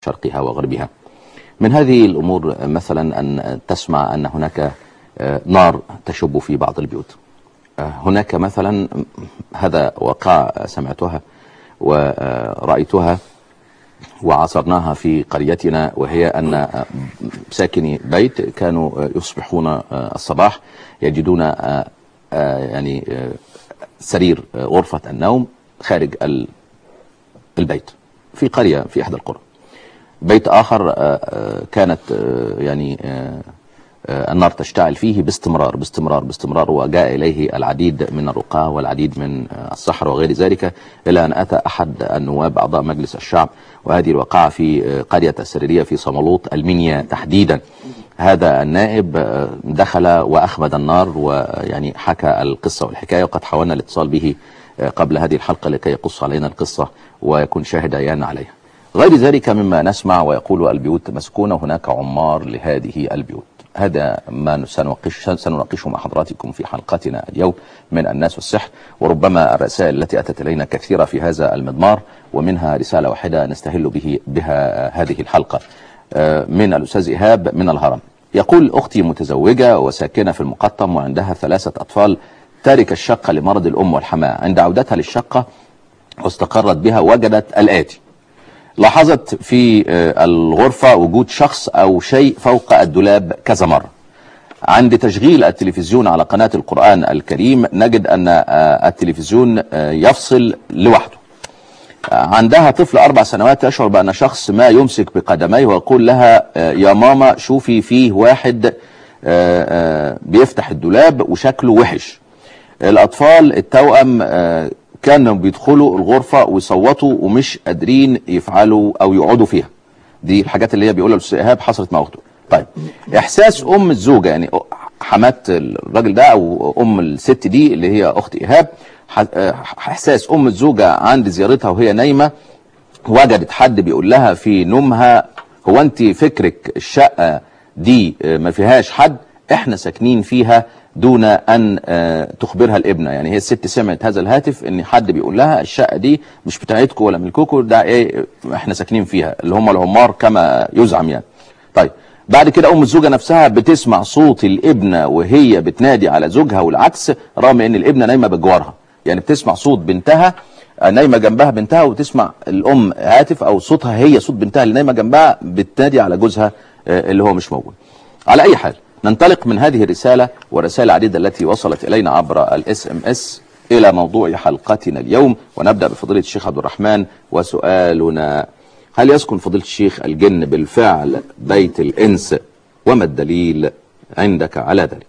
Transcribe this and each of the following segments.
شرقها وغربها من هذه الأمور مثلا أن تسمع أن هناك نار تشب في بعض البيوت هناك مثلا هذا وقع سمعتها ورأيتها وعاصرناها في قريتنا وهي أن ساكني بيت كانوا يصبحون الصباح يجدون يعني سرير غرفة النوم خارج البيت في قرية في إحدى القرى بيت آخر كانت يعني النار تشتعل فيه باستمرار باستمرار باستمرار وجاء إليه العديد من الرقاة والعديد من السحر وغير ذلك إلى أن أتى أحد النواب أعضاء مجلس الشعب وهذه الوقعة في قرية السريرية في صملوط المنيا تحديدا هذا النائب دخل وأخمد النار ويعني حكى القصة والحكاية وقد حاولنا الاتصال به قبل هذه الحلقة لكي يقص علينا القصة ويكون شاهد عيان عليها غير ذلك مما نسمع ويقول البيوت مسكونة هناك عمار لهذه البيوت هذا ما سنناقش سنناقشه مع حضراتكم في حلقتنا اليوم من الناس والسحر وربما الرسائل التي أتت إلينا كثيرة في هذا المضمار ومنها رسالة واحدة نستهل به بها هذه الحلقة من الأستاذ إيهاب من الهرم يقول أختي متزوجة وساكنة في المقطم وعندها ثلاثة أطفال تارك الشقة لمرض الأم والحماة عند عودتها للشقة واستقرت بها وجدت الآتي لاحظت في الغرفة وجود شخص أو شيء فوق الدولاب كذا مرة عند تشغيل التلفزيون على قناة القرآن الكريم نجد أن التلفزيون يفصل لوحده عندها طفل أربع سنوات تشعر بأن شخص ما يمسك بقدميه ويقول لها يا ماما شوفي فيه واحد بيفتح الدولاب وشكله وحش الأطفال التوأم كانوا بيدخلوا الغرفة ويصوتوا ومش قادرين يفعلوا او يقعدوا فيها دي الحاجات اللي هي بيقولها الاستاذ ايهاب حصلت مع اخته طيب احساس ام الزوجة يعني حمات الراجل ده او ام الست دي اللي هي اخت ايهاب احساس ام الزوجة عند زيارتها وهي نايمة وجدت حد بيقول لها في نومها هو انت فكرك الشقة دي ما فيهاش حد احنا ساكنين فيها دون أن تخبرها الابنة يعني هي الست سمعت هذا الهاتف ان حد بيقول لها الشقة دي مش بتاعتكم ولا ملككم ده ايه احنا ساكنين فيها اللي هم العمار كما يزعم يعني طيب بعد كده ام الزوجة نفسها بتسمع صوت الابنة وهي بتنادي على زوجها والعكس رغم ان الابنة نايمة بجوارها يعني بتسمع صوت بنتها نايمة جنبها بنتها وتسمع الام هاتف او صوتها هي صوت بنتها اللي نايمة جنبها بتنادي على جوزها اللي هو مش موجود على اي حال ننطلق من هذه الرسالة ورسائل عديدة التي وصلت إلينا عبر الاس ام اس إلى موضوع حلقتنا اليوم ونبدأ بفضيلة الشيخ عبد الرحمن وسؤالنا هل يسكن فضيلة الشيخ الجن بالفعل بيت الإنس وما الدليل عندك على ذلك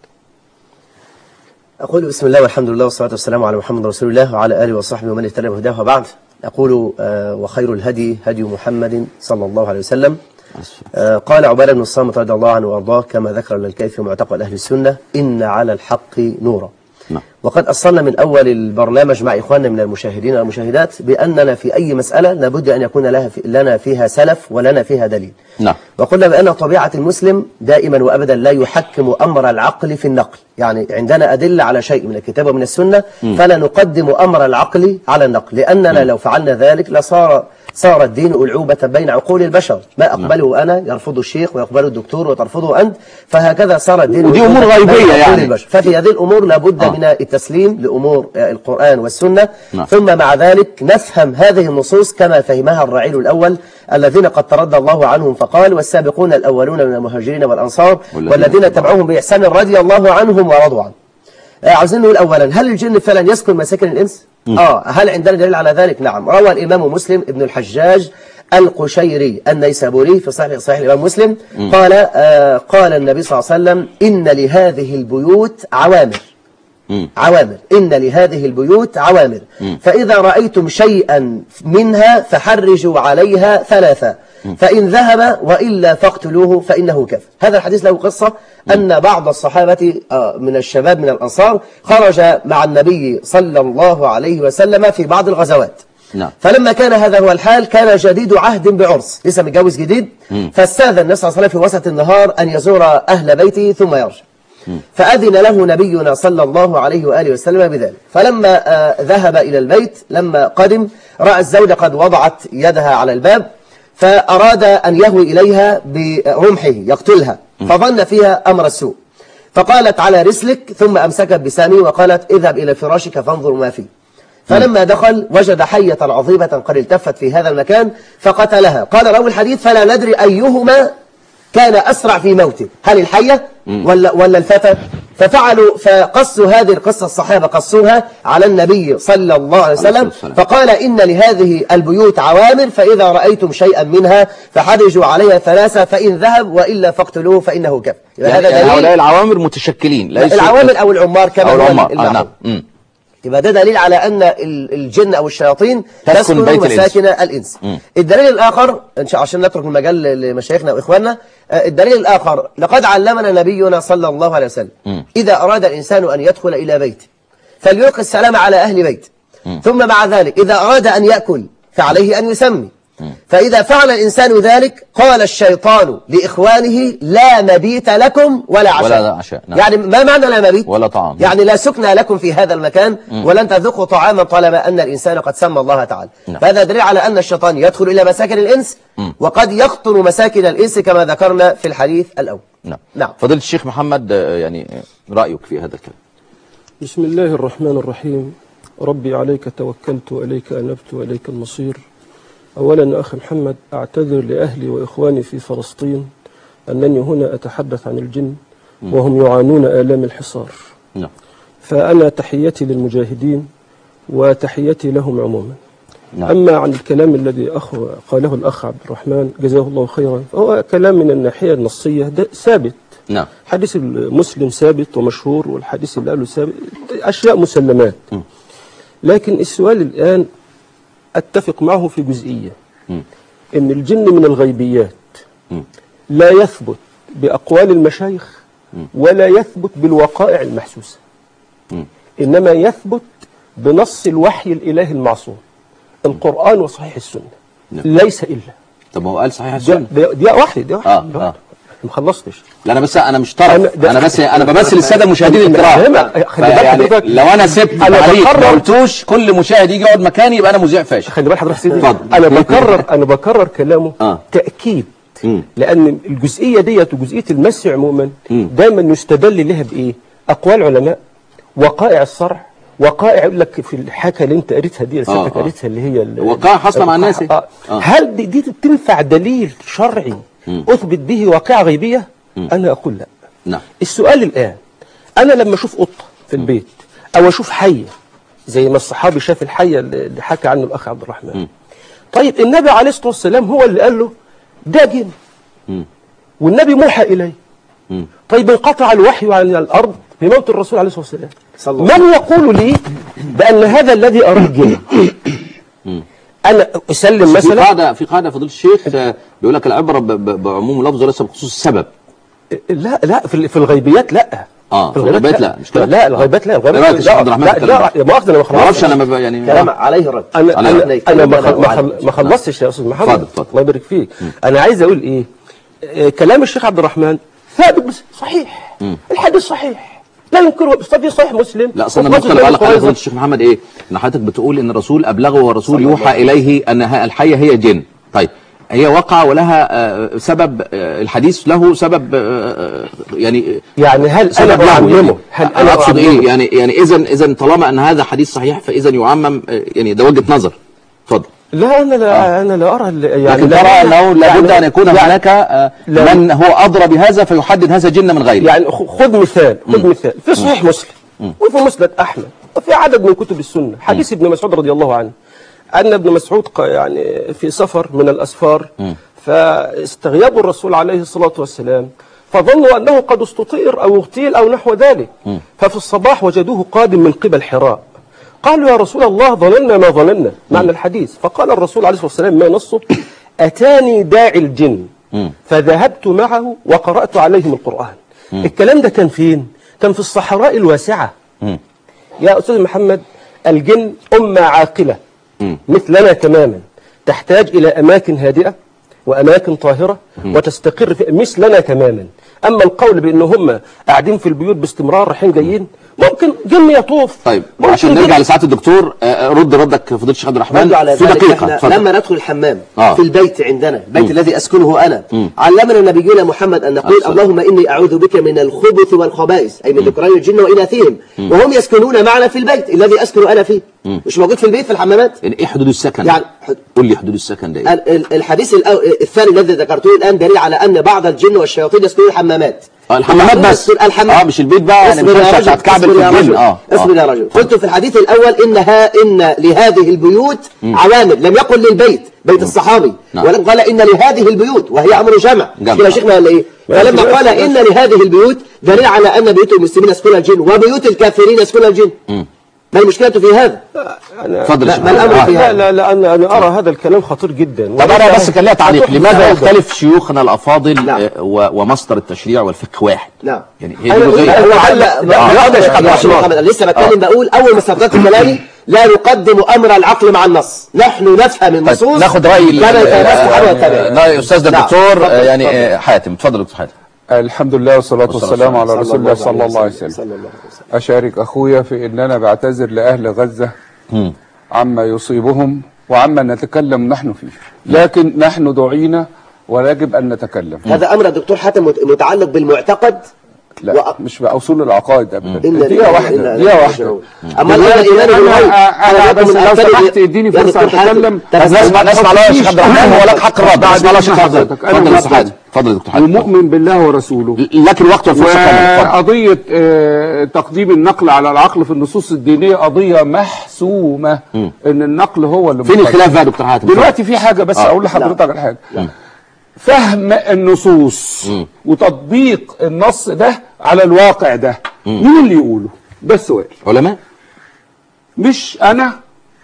أقول بسم الله والحمد لله والصلاة والسلام على محمد رسول الله وعلى آله وصحبه ومن اهتدى بهداه وبعد أقول وخير الهدي هدي محمد صلى الله عليه وسلم آه قال عبادة بن الصامت رضي الله عنه وارضاه كما ذكر للكيف في معتقد أهل السنة إن على الحق نورا نعم. وقد أصلنا من أول البرنامج مع إخواننا من المشاهدين والمشاهدات بأننا في أي مسألة لابد أن يكون لها في لنا فيها سلف ولنا فيها دليل نعم. وقلنا بأن طبيعة المسلم دائما وأبدا لا يحكم أمر العقل في النقل يعني عندنا أدلة على شيء من الكتاب ومن السنة م. فلا نقدم أمر العقل على النقل لأننا م. لو فعلنا ذلك لصار صار الدين ألعوبة بين عقول البشر ما أقبله أنا يرفضه الشيخ ويقبله الدكتور وترفضه أنت فهكذا صار الدين ودي أمور غيبية يعني البشر ففي هذه الأمور لابد آه. من التسليم لأمور القرآن والسنة نعم. ثم مع ذلك نفهم هذه النصوص كما فهمها الرعيل الأول الذين قد ترضى الله عنهم فقال والسابقون الأولون من المهاجرين والأنصار والذين تبعوهم بإحسان رضي الله عنهم ورضوا عنه عاوزين نقول أولا هل الجن فعلا يسكن مساكن الإنس؟ آه هل عندنا دليل على ذلك؟ نعم روى الإمام مسلم ابن الحجاج القشيري النيسابوري في صحيح صحيح الإمام مسلم م. قال آه قال النبي صلى الله عليه وسلم إن لهذه البيوت عوامر م. عوامر إن لهذه البيوت عوامر م. فإذا رأيتم شيئا منها فحرجوا عليها ثلاثة فإن ذهب وإلا فاقتلوه فإنه كفر هذا الحديث له قصة أن بعض الصحابة من الشباب من الأنصار خرج مع النبي صلى الله عليه وسلم في بعض الغزوات نعم. فلما كان هذا هو الحال كان جديد عهد بعرس لسه متجوز جديد فاستاذن النبي صلى الله عليه وسلم في وسط النهار أن يزور أهل بيته ثم يرجع فأذن له نبينا صلى الله عليه وآله وسلم بذلك فلما آه ذهب إلى البيت لما قدم رأى الزوجة قد وضعت يدها على الباب فأراد أن يهوي إليها برمحه يقتلها فظن فيها أمر السوء فقالت على رسلك ثم أمسكت بسامي وقالت اذهب إلى فراشك فانظر ما فيه فلما دخل وجد حية عظيمة قد التفت في هذا المكان فقتلها قال راوي الحديث فلا ندري أيهما كان أسرع في موته هل الحية ولا, ولا الفتى ففعلوا فقصوا هذه القصة الصحابة قصوها على النبي صلى الله عليه وسلم والسلام. فقال إن لهذه البيوت عوامر فإذا رأيتم شيئا منها فحرجوا عليها ثلاثة فإن ذهب وإلا فاقتلوه فإنه كفر يبقى يعني هذا يعني هؤلاء دليل العوامر متشكلين ليسوا- العوامل أو العمار كما أو هو العمار آه المعروف. نعم مم. يبقى ده دليل على أن ال- الجن أو الشياطين تسكن تسكن بيت الإنس. مساكن الإنس مم. الدليل الآخر إن شاء عشان نترك المجال لمشايخنا وإخواننا آه، الدليل الآخر لقد علمنا نبينا صلى الله عليه وسلم مم. إذا أراد الإنسان أن يدخل إلى بيته فليلقي السلام على أهل بيته ثم مع ذلك إذا أراد أن يأكل فعليه أن يسمي فإذا فعل الإنسان ذلك قال الشيطان لإخوانه لا مبيت لكم ولا عشاء ولا عشاء، نعم. يعني ما معنى لا مبيت ولا طعام. يعني لا سكن لكم في هذا المكان ولن تذوقوا طعاما طالما أن الإنسان قد سمى الله تعالى نعم. فهذا دليل على أن الشيطان يدخل إلى مساكن الإنس وقد يقطن مساكن الإنس كما ذكرنا في الحديث الأول نعم نعم. فضيلة الشيخ محمد آه، يعني آه، رأيك في هذا الكلام بسم الله الرحمن الرحيم ربي عليك توكلت وإليك أنبت وإليك المصير أولا يا أخي محمد أعتذر لأهلي وإخواني في فلسطين أنني هنا أتحدث عن الجن وهم يعانون آلام الحصار نعم فأنا تحيتي للمجاهدين وتحيتي لهم عموما نعم. أما عن الكلام الذي أخ قاله الأخ عبد الرحمن جزاه الله خيرا فهو كلام من الناحية النصية ده ثابت نعم حديث المسلم ثابت ومشهور والحديث اللي قاله ثابت أشياء مسلمات لكن السؤال الآن أتفق معه في جزئية مم. إن الجن من الغيبيات مم. لا يثبت بأقوال المشايخ ولا يثبت بالوقائع المحسوسة مم. إنما يثبت بنص الوحي الإلهي المعصوم القرآن وصحيح السنة نعم. ليس إلا طب ما هو قال صحيح دي, السنة دي, دي واحدة دي واحدة آه، دي آه. واحدة. ما خلصتش لا انا بس انا مش طرف أنا- ده- انا بس انا بمثل الساده المشاهدين أنا الكرام فاهمك. خلي بالك فيعني حضرتك. لو انا سبت أنا تعليق ما بقرر- قلتوش كل مشاهد يجي يقعد مكاني يبقى انا مذيع فاشل خلي بالك حضرتك سيدي اتفضل. انا بكرر انا بكرر كلامه آه. تاكيد مم. لان الجزئيه ديت وجزئيه المس عموما مم. دايما يستدل لها بايه اقوال علماء وقائع الصرع وقائع يقول لك في الحكى اللي انت قريتها دي اللي آه، سيادتك آه. قريتها اللي هي ال- وقائع حاصلة مع الناس. آه. آه. هل دي, دي تنفع دليل شرعي اثبت به واقعه غيبيه انا اقول لا نعم السؤال الآن أنا لما أشوف قطة في البيت أو أشوف حية زي ما الصحابي شاف الحية اللي حكى عنه الأخ عبد الرحمن طيب النبي عليه الصلاة والسلام هو اللي قال له ده جن مم. والنبي موحى إليه مم. طيب انقطع الوحي عن الأرض بموت الرسول عليه الصلاة والسلام صلى الله من يقول لي بأن هذا الذي أراه جن أنا أسلم في مثلا قاعده في قاعده فضيله الشيخ آه، بيقول لك العبره ب- ب- بعموم اللفظ وليس بخصوص السبب لا لا في, في الغيبيات لا آه، في الغيبات لا، مش كده؟ لا الغيبات لا الغيبات إيه رأيك يا شيخ عبد الرحمن لا في الكلام لا مؤاخذة أنا ما ما اعرفش خلصتش. انا ما ب- يعني كلام عليه الرد انا على انا رأيك. انا ما الله خل- ما أعلم. خل- ما خلصتش يا استاذ محمد اتفضل، اتفضل. الله يبارك فيك انا عايز اقول ايه آه، كلام الشيخ عبد الرحمن ثابت بس صحيح الحديث صحيح لا ننكره بس في صحيح مسلم لا اصل انا وفي النقطه مسلم اللي قالها قريظة. فضيله الشيخ محمد ايه؟ ان حضرتك بتقول ان الرسول ابلغه والرسول يوحى اليه ان ه- الحيه هي جن طيب هي وقع ولها آه، سبب آه، الحديث له سبب آه، يعني يعني هل انا سبب له اعممه يعني هل انا انا اقصد ايه أعممه؟ يعني يعني اذا اذا طالما ان هذا حديث صحيح فاذا يعمم آه، يعني ده وجهه نظر اتفضل لا انا لا انا لا ارى ال- يعني لكن لا ترى يعني- انه لابد ان يكون يعني- هناك آه، لا. من هو ادرى بهذا فيحدد هذا جن من غيره يعني خ- خذ مثال خذ مثال في صحيح مسلم وفي مسند احمد وفي عدد من كتب السنه حديث ابن مسعود رضي الله عنه ان ابن مسعود ق- يعني في سفر من الاسفار فاستغيبوا الرسول عليه الصلاه والسلام فظنوا انه قد استطير او اغتيل او نحو ذلك ففي الصباح وجدوه قادم من قبل حراء قالوا يا رسول الله ظننا ما ظننا معنى الحديث فقال الرسول عليه الصلاه والسلام ما نصه اتاني داعي الجن فذهبت معه وقرات عليهم القران الكلام ده كان فين كان في الصحراء الواسعه يا أستاذ محمد الجن أمة عاقلة مثلنا تماما تحتاج إلى أماكن هادئة وأماكن طاهرة وتستقر في مثلنا تماما أما القول بأن هم قاعدين في البيوت باستمرار رايحين جايين ممكن جن يطوف طيب ممكن عشان جن- نرجع لسعاده الدكتور آه، رد ردك فضيله الشيخ عبد الرحمن رد على في ذلك دقيقه احنا اتفضل. لما ندخل الحمام آه. في البيت عندنا البيت الذي اسكنه انا علمنا نبينا محمد ان نقول أحسن. اللهم اني اعوذ بك من الخبث والخبائث اي من ذكران الجن واناثهم وهم يسكنون معنا في البيت الذي اسكن انا فيه مش موجود في البيت في الحمامات يعني ايه حدود السكن يعني حد- قول لي حدود السكن ده ايه ال- ال- الحديث الأو- الثاني الذي ذكرته الان دليل على ان بعض الجن والشياطين يسكنون الحمامات آه، الحمامات بس الحمام اه مش البيت بقى يعني اصبر مش يا رجل هتكعبل اصبر في يا الجن رجل اه اصبر يا آه. رجل قلت في الحديث الاول انها ان لهذه البيوت عوامل لم يقل للبيت بيت الصحابي نعم. ولم قال ان لهذه البيوت وهي امر جمع جمع. كده يا شيخنا ولا ايه فلما بس- قال بس- ان لهذه البيوت دليل على ان بيوت المسلمين يسكنها الجن وبيوت الكافرين يسكنها الجن ما المشكله في هذا أنا اتفضل لا، يا شيخ ما الأمر محمد. في لا هذا؟ لا لا أنا, أنا أرى هذا الكلام خطير جدا طب انا بس كان ليها تعليق هتحدث لماذا عودة. يختلف شيوخنا الافاضل نعم. آه، و- ومصدر التشريع والفقه واحد نعم يعني هي دي أنا جزئيه أقول- هو آه. علق آه. يا شيخ آه. محمد انا لسه بتكلم بقول اول ما استفدت كلامي لا نقدم امر العقل مع النص نحن نفهم النصوص طيب ناخد راي ال- كما يتناسب آه، حال آه، والتابع راي استاذنا نعم. الدكتور اتفضل، آه، يعني اتفضل. آه، حاتم اتفضل يا دكتور حاتم الحمد لله والصلاة والصلاة والسلام على والسلام. رسول الله صلى الله عليه وسلم صلى الله عليه وسلم أشارك أخويا في أن أنا بعتذر لأهل غزة عما يصيبهم وعما نتكلم نحن فيه لكن نحن دعينا ويجب أن نتكلم هذا امر الدكتور حاتم مت- متعلق بالمعتقد لا وأ- مش بأصول العقائد أبدا إن دقيقة لله واحدة وإنا دقيقة إليه واحدة راجعون. اما الان دلوقتي الايمان أنا- بالغيب أنا هذا بس من لو أمثال- سمحت اديني يا فرصة دكتور حاتم، أتكلم طب بس نسمع نسمع لا يا شيخ عبد الرحمن هو لك حق الرد بعد نسمع لا يا شيخ إذن عبد الرحمن حضرتك. أنا اتفضل يا موافق. استاذ حاتم اتفضل يا دكتور حاتم ومؤمن بالله ورسوله لك الوقت والفرصه كامله اتفضل وقضية آه، تقديم النقل على العقل في النصوص الدينية قضية محسومة ان النقل هو اللي فين مقدم. الخلاف بقى يا دكتور حاتم دلوقتي في حاجة بس آه. اقول لحضرتك على حاجة فهم النصوص وتطبيق النص ده على الواقع ده مين اللي يقوله ده السؤال علماء مش انا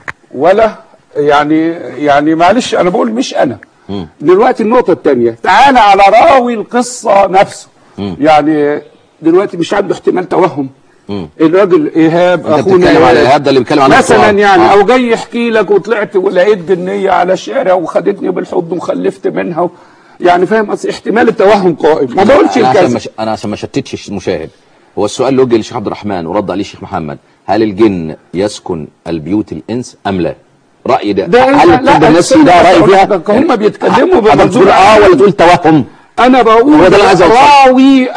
ولا يعني يعني معلش انا بقول مش انا دلوقتي النقطة الثانية تعالى على راوي القصة نفسه يعني دلوقتي مش عنده احتمال توهم الراجل ايهاب انت اخونا بتتكلم على إيهاب. ايهاب ده اللي بيتكلم عن مثلا القرآن. يعني آه. او جاي يحكي لك وطلعت ولقيت جنيه على الشارع وخدتني بالحضن وخلفت منها و... يعني فاهم قصدي؟ احتمال التوهم قائم ما بقولش انا عشان الكذب مش... انا عشان ما شتتش المشاهد هو السؤال اللي وجه للشيخ عبد الرحمن ورد عليه الشيخ محمد هل الجن يسكن البيوت الانس ام لا؟ راي ده, ده هل الطب النفسي ده راي فيها ده هم بيتكلموا حضرتك تقول اه ولا تقول توهم انا هو بقول ده اللي عايز أوصله. راوي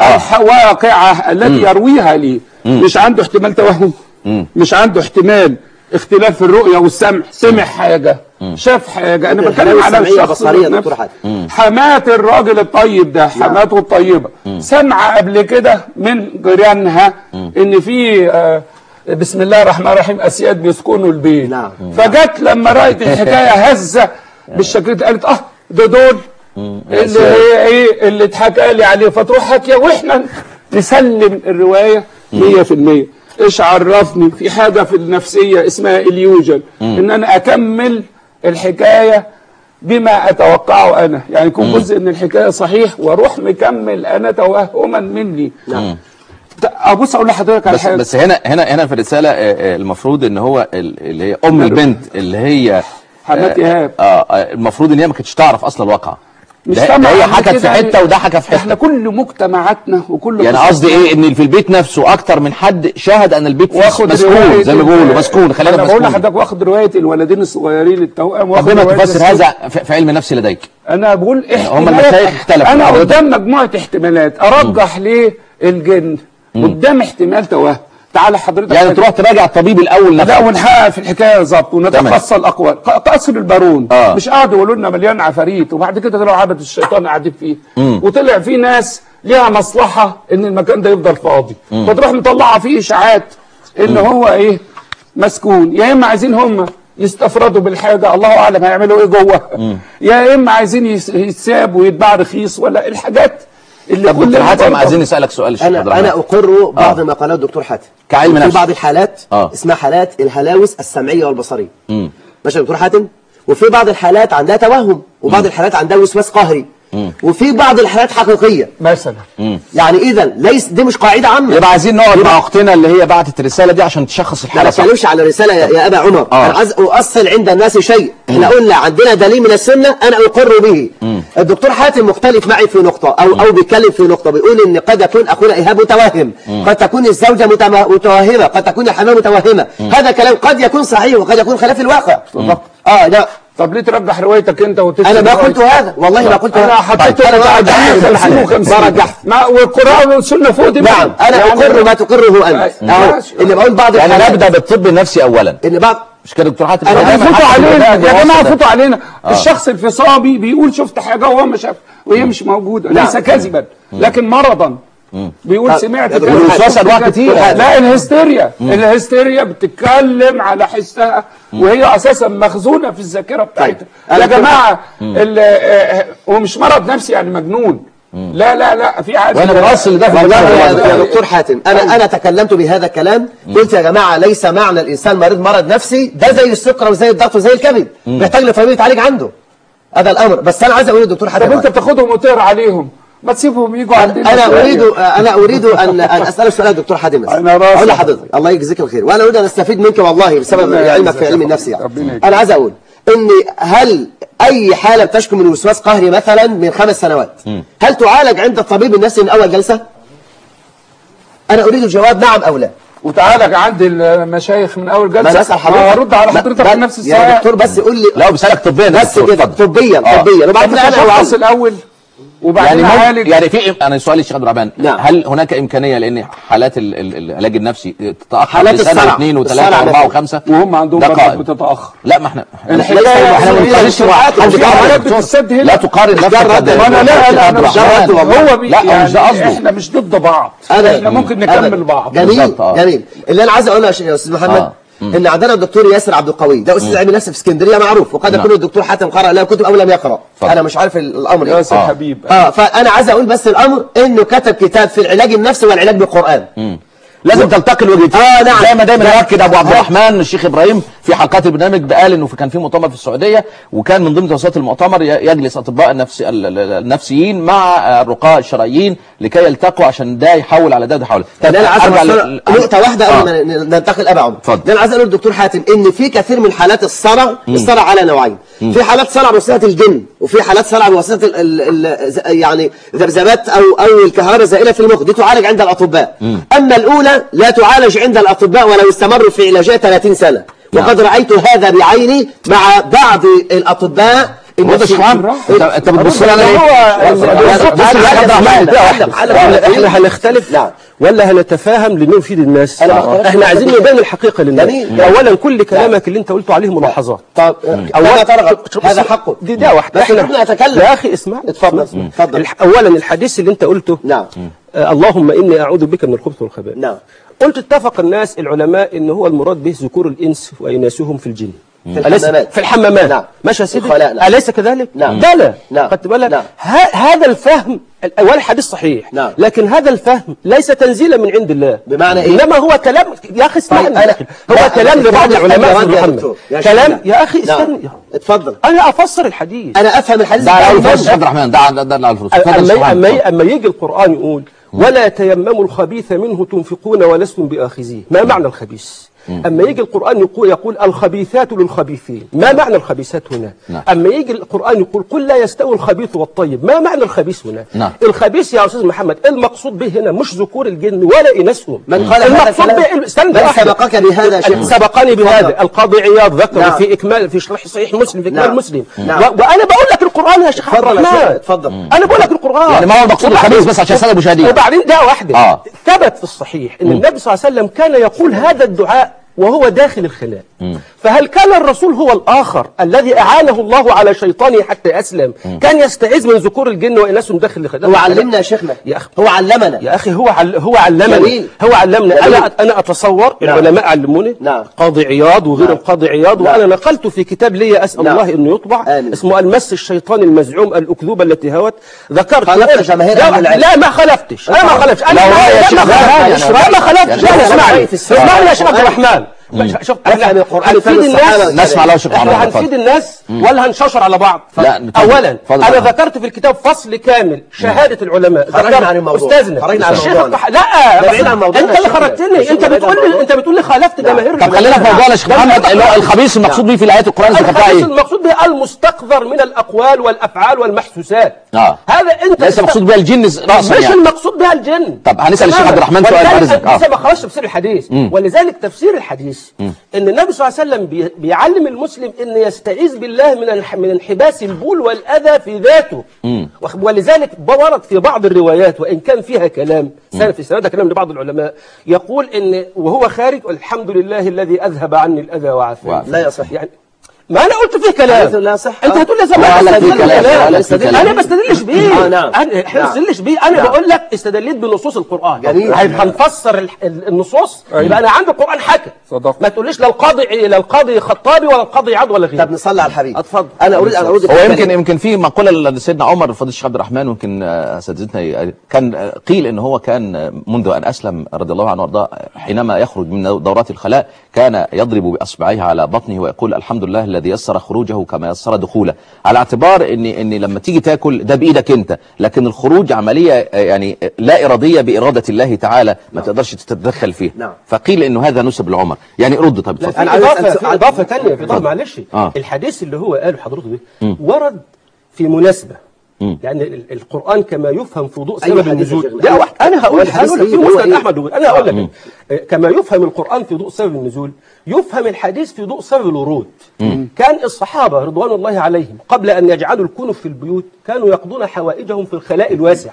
الواقعة التي يرويها لي مش عنده احتمال توهم مش عنده احتمال اختلاف في الرؤية والسمع سمع حاجة شاف حاجة انا ممكن بتكلم الحلاوة على السمعية الشخص بصرية يا نفسه. دكتور حاتم. حمات الراجل الطيب ده حماته الطيبة سمع قبل كده من جيرانها ان في آه، بسم الله الرحمن الرحيم اسياد بيسكنوا البيت نعم. فجت لما رأت الحكاية هزة بالشكل ده قالت اه ده دول اللي هي ايه اللي اتحكى لي عليه فتروح حكي واحنا نسلم الروايه 100% ايش عرفني في حاجه في النفسيه اسمها اليوجن ان انا اكمل الحكايه بما اتوقعه انا يعني يكون جزء من الحكايه صحيح واروح مكمل انا توهما مني نعم. ابص اقول لحضرتك على بس حاجه بس هنا هنا هنا في الرساله آه، آه، المفروض ان هو ال- اللي هي ام البنت اللي هي حمات ايهاب اه آه، المفروض ان هي ما كانتش تعرف اصلا الواقع مش ده- ده سامع هي عن حكت كده في يعني. حته وده حكى في احنا حته كل مجتمعاتنا وكل يعني قصصنا- قصدي ايه ان في البيت نفسه اكتر من حد شاهد ان البيت فيه واخد مسكون رواية زي ما ال- بيقولوا مسكون خلينا انا بقول مسكون لحضرتك واخد روايه الولدين الصغيرين التوأم واخد ربنا رواية تفسر الست- هذا في في علم النفس لديك انا بقول هم احتمالات المشايخ اختلفوا. انا حضرتك- قدام مجموعه احتمالات ارجح ليه الجن قدام احتمال توهم تعالى حضرتك يعني تروح تراجع الطبيب الاول لا نفسه ونحقق في الحكايه بالظبط ونتقصى الاقوال ق- قصر البارون آه. مش قعدوا يقولوا لنا مليان عفاريت وبعد كده طلعوا عبد الشيطان قاعدين فيه وطلع في ناس ليها مصلحه ان المكان ده يفضل فاضي فتروح مطلعه فيه اشاعات ان هو ايه مسكون يا اما عايزين هم يستفردوا بالحاجه الله اعلم هيعملوا ايه جوه يا اما عايزين يس- يتساب ويتباع رخيص ولا الحاجات اللي طب دكتور كلنا حاتم برضه- عايزين نسالك سؤال الشيخ عبد انا الرحمن انا اقر بعض آه. ما قاله الدكتور حاتم كعلم في نفس. بعض الحالات آه. اسمها حالات الهلاوس السمعيه والبصريه ماشي يا دكتور حاتم وفي بعض الحالات عندها توهم وبعض الحالات عندها وسواس قهري وفي بعض الحالات حقيقيه مثلا يعني اذا ليس دي مش قاعده عامه يبقى عايزين نقعد مع اختنا اللي هي بعتت الرساله دي عشان تشخص ما الحاله صح بتكلمش على رساله يا, يا ابا عمر آه. انا عايز اؤصل عند الناس شيء احنا قلنا عندنا دليل من السنه انا اقر به الدكتور حاتم مختلف معي في نقطه او او بيتكلم في نقطه بيقول ان قد يكون اخونا ايهاب متوهم قد تكون الزوجه متم- متوهمه قد تكون الحماه متوهمه هذا كلام قد يكون صحيح وقد يكون خلاف الواقع اه لا طب ليه ترجح روايتك انت وتسلم انا ما قلت روايتك؟ هذا والله ما قلت انا هذا حطيت طيب، لك انا على برجح 50 و50 برجح ما والقران والسنه فوق دي نعم انا يعني اقر ما تقره انت اهو ماشي. اللي بقول بعض يعني الحالات نبدا بالطب النفسي اولا ان بعض مش كده دكتور حاتم أنا دايماً بفوتوا فوتوا حاتم علينا بيبقى يا جماعه بيوصل ده. فوتوا علينا الشخص الفصامي بيقول شفت حاجه وهو ما شاف وهي مش موجوده ليس كذبا لكن مرضا بيقول طب، سمعت يا دكتور كذا. الوسواس أنواع كتير. لا الهستيريا الهستيريا بتتكلم على حسها وهي اساسا مخزونه في الذاكره بتاعتها أنا يا دكتور جماعه ال- آه، هو مش مرض نفسي يعني مجنون لا لا لا في حاجه وانا بوصل ده في والله يا الدكتور. يا دكتور حاتم انا انا تكلمت بهذا الكلام قلت يا جماعه ليس معنى الانسان مريض مرض نفسي ده زي السكر وزي الضغط وزي الكبد محتاج لطبيب يتعالج عنده هذا الامر بس انا عايز اقول للدكتور طب حاتم انت بتاخدهم وتقرا عليهم ما تسيبهم يجوا عندنا انا شوية. اريد انا اريد ان ان اسالك سؤال يا دكتور حاتم بس. أنا راسي. اقول لحضرتك الله يجزيك الخير وانا اريد ان استفيد منك والله بسبب ربنا علمك في يجزاك علم يا النفس رب. يعني ربنا يجزاك. انا عايز اقول ان هل اي حاله بتشكو من وسواس قهري مثلا من خمس سنوات هل تعالج عند الطبيب النفسي من اول جلسه؟ انا اريد الجواب نعم او لا وتعالج عند المشايخ من اول جلسه ما انا اسال حضرتك ما هرد على ما- حضرتك ما- في نفس يا الساعه دكتور بس قول لي لا بسالك طبيا يا بس دكتور، كده اتفضل. طبيا آه. طبيا طب وبعدين انا تشخص أعالج. الاول وبعدين يعني اعالج ممكن يعني في انا سؤالي الشيخ عبد الرحمن نعم. هل هناك امكانيه لان حالات ال- ال- العلاج النفسي تتاخر حالات لسنه الصرع. واثنين الصرع وثلاثه واربعه مثلا. وخمسه وهم عندهم ده برضه قائم. بتتاخر لا ما احنا الحكاية احنا ما هي بنقارنش السرعات حد وفي بيقارن حالات دكتور. بتستدهل. لا تقارن نفسك رد. يا ما ما انا لا دكتور لا عبد انا مش الرحمن. والله. هو بي لا، هو يعني مش ده قصده. احنا مش ضد بعض أبداً. احنا ممكن أبداً. نكمل بعض جميل بالظبط، آه. جميل اللي انا عايز اقوله يا ش- يا استاذ محمد آه. ان عندنا الدكتور ياسر عبد القوي ده استاذ علم نفس في اسكندريه معروف وقد نعم. يكون الدكتور حاتم قرأ له كتب او لم يقرأ اتفضل. انا مش عارف ال- الامر إيه. ياسر آه. حبيب اه فانا عايز اقول بس الامر انه كتب كتاب في العلاج النفسي والعلاج بالقران لازم تلتقي الوجهتين آه، نعم. زي ما دايما نعم. يؤكد ابو عبد نعم. الرحمن الشيخ ابراهيم في حلقات البرنامج ده قال انه في- كان في مؤتمر في السعوديه وكان من ضمن توصيات المؤتمر ي- يجلس اطباء النفس ال- ال- النفسيين مع الرقاء الشرعيين لكي يلتقوا عشان ده يحول على ده وده يحول ده انا عايز أرجع أوصل لل- نقطه واحده آه. قبل ما ن- ننتقل ابا عمر اتفضل. ده انا عايز اقول للدكتور حاتم ان في كثير من حالات الصرع الصرع على نوعين في حالات صرع بواسطه الجن وفي حالات صرع بواسطه ال- ال- ال- ز- يعني ذبذبات او او الكهرباء زائله في المخ دي تعالج عند الاطباء اما الاولى لا تعالج عند الاطباء ولو استمروا في علاجها 30 سنه نعم. وقد رايت هذا بعيني مع بعض الاطباء وده شوان انت انت بتبص لي انا هو ايه؟ بص لي على الرحمن ده واحد. احنا هنختلف نعم. ولا هنتفاهم لانه يفيد الناس أنا بختلف. احنا عايزين نبين الحقيقه للناس جميل. اولا كل كلامك اللي انت قلته عليه ملاحظات طب اولا ترغب هذا حقه دي ده واحد بس احنا نتكلم يا اخي اسمع اتفضل اسمع. اتفضل الح- اولا الحديث اللي انت قلته نعم آه اللهم اني اعوذ بك من الخبث والخبائث نعم قلت اتفق الناس العلماء ان هو المراد به ذكور الانس واناثهم في الجن في أليس- الحمامات. في الحمامات نعم. ماشي يا سيدي الخلاء، نعم. اليس كذلك نعم. بلى نعم. خدت بالك نعم. ه- هذا الفهم الاول الحديث صحيح نعم. لكن هذا الفهم ليس تنزيلا من عند الله بمعنى إيه؟ انما هو كلام يا اخي اسمعني طيب، يا أنا- أخي. هو لا، كلام أنا لبعض أستاذ العلماء أحمد في يا محمد دكتور. يا كلام شيخنا. يا اخي نعم. استنى اتفضل انا افسر الحديث انا افهم الحديث ده على بتاعي الفلوس عبد الرحمن ده ده ده على الفلوس اتفضل أما سبحان أما الله. أما يجي القرآن يقول ولا تيمموا الخبيث منه تنفقون ولستم بآخذيه ما معنى الخبيث أما يجي القرآن يقول, يقول الخبيثات للخبيثين ما معنى الخبيثات هنا نعم. أما يجي القرآن يقول قل لا يستوي الخبيث والطيب ما معنى الخبيث هنا نعم. الخبيث يا أستاذ محمد المقصود به هنا مش ذكور الجن ولا إناثهم من قال هذا المقصود الكلام؟ به استنى من واحدة. سبقك بهذا يا شيخ؟ سبقني بهذا تفضل. القاضي عياض ذكر نعم. في إكمال في شرح صحيح مسلم في إكمال نعم. مسلم نعم. و- وأنا بقول لك القرآن يا شيخ عبد اتفضل يا شيخ، الرحمن اتفضل. انا بقول لك القران يعني ما هو المقصود وبعدين- الخبيث بس عشان سنة مشاهدين. وبعدين ده واحده آه. ثبت في الصحيح ان النبي صلى الله عليه وسلم كان يقول هذا الدعاء وهو داخل الخلاء فهل كان الرسول هو الآخر الذي أعانه الله على شيطانه حتى أسلم كان يستعيذ من ذكور الجن وإناثهم داخل الخلاء هو علمنا يا شيخنا يا أخي هو علمنا يا أخي هو عل... هو علمني جميل. هو علمني جميل. أنا أنا أتصور نعم. العلماء علموني نعم. قاضي عياض وغير نعم. القاضي عياض نعم. وأنا نقلت في كتاب لي أسأل نعم. الله إنه يطبع آمين. اسمه المس الشيطان المزعوم الأكذوبة التي هوت ذكرت خالفت جماهير لا, أهل العلم. لا ما خلفتش أنا ما خلفتش أنا لو ما- رأي لا الشيخ ما زمان خلفتش يعني لا ما خلفتش يعني لا لا اسمعني رأي في السؤال. اسمعني يا شيخ عبد الرحمن ش- شوف أفهم احنا القرآن هنفيد فهم الصحابة الناس والتابعين. نسمع له شيخ محمد احنا اتفضل. هنفيد الناس ولا هنشوشر على بعض لا، اتفضل. اولا اتفضل انا طبعا. ذكرت في الكتاب فصل كامل شهاده العلماء خرجنا ذكرت عن الموضوع. استاذنا خرجنا عن الشيخ موضوعنا. الطح... لا ده بس بعيد عن موضوعنا انت اللي يا شيخنا. خرجتني يا انت شيخنا بعيد بتقول عن لي موضوعنا. انت بتقول لي خالفت جماهير طب خلينا في موضوعنا يا شيخ محمد اللي هو الخبيث المقصود به في الايات القران ذكرتها الخبيث ايه؟ المقصود به المستقذر من الاقوال والافعال والمحسوسات آه. هذا انت ليس مقصود بها الجن راسا مش يعني المقصود بها الجن طب هنسأل الشيخ تماماً. عبد الرحمن سؤال بعد ولذلك إذنك. آه. لسه ما خرجش تفسير الحديث ولذلك تفسير الحديث ان النبي صلى الله عليه وسلم بي- بيعلم المسلم ان يستعيذ بالله من الح- من انحباس البول والاذى في ذاته وخ- ولذلك ورد في بعض الروايات وان كان فيها كلام سنة في سندها كلام لبعض العلماء يقول ان وهو خارج الحمد لله الذي اذهب عني الاذى وعافاني وعافاني. لا يصح. يعني ما انا قلت فيه كلام لا يصح. انت هتقول لي هو قال لك فيه زمان كلام، هو قال لك فيه انا كلام. ما بستدلش بيه آه، نعم. انا احنا ما نعم. بستدلش بيه انا نعم. بقول لك استدليت بنصوص القران جميل. هن- هنفسر ال- ال- النصوص يبقى انا عندي القران حكى صدقت. ما تقوليش لا القاضي لا القاضي خطابي ولا القاضي عدو ولا غيره طب نصلي على الحبيب اتفضل. انا اريد ان ارد هو يمكن يمكن في مقوله لسيدنا عمر فضيل الشيخ عبد الرحمن ويمكن آه، اساتذتنا ي- كان آه، قيل ان هو كان آه، منذ ان اسلم رضي الله عنه وارضاه آه، حينما يخرج من دورات الخلاء كان يضرب باصبعيه على بطنه ويقول الحمد لله الذي يسر خروجه كما يسر دخوله على اعتبار ان ان لما تيجي تاكل ده بايدك انت لكن الخروج عمليه آه، يعني آه، لا اراديه باراده الله تعالى ما تقدرش تتدخل فيها نعم. فقيل انه هذا نسب لعمر يعني رد طب لا اتفضل في أنا عايز اضافه أسأل في سؤال. اضافه ثانيه في اضافه معلش آه. الحديث اللي هو قاله حضرته ده ورد في مناسبه يعني ال- القران كما يفهم في ضوء أي سبب حديث النزول يا شيخنا؟ ده أي- واحد انا هقول هو لك الحديث هقول لك في إيه؟ هو مسند إيه؟ احمد انا هقول لك آه، كما يفهم القران في ضوء سبب النزول يفهم الحديث في ضوء سبب الورود كان الصحابه رضوان الله عليهم قبل ان يجعلوا الكنف في البيوت كانوا يقضون حوائجهم في الخلاء الواسع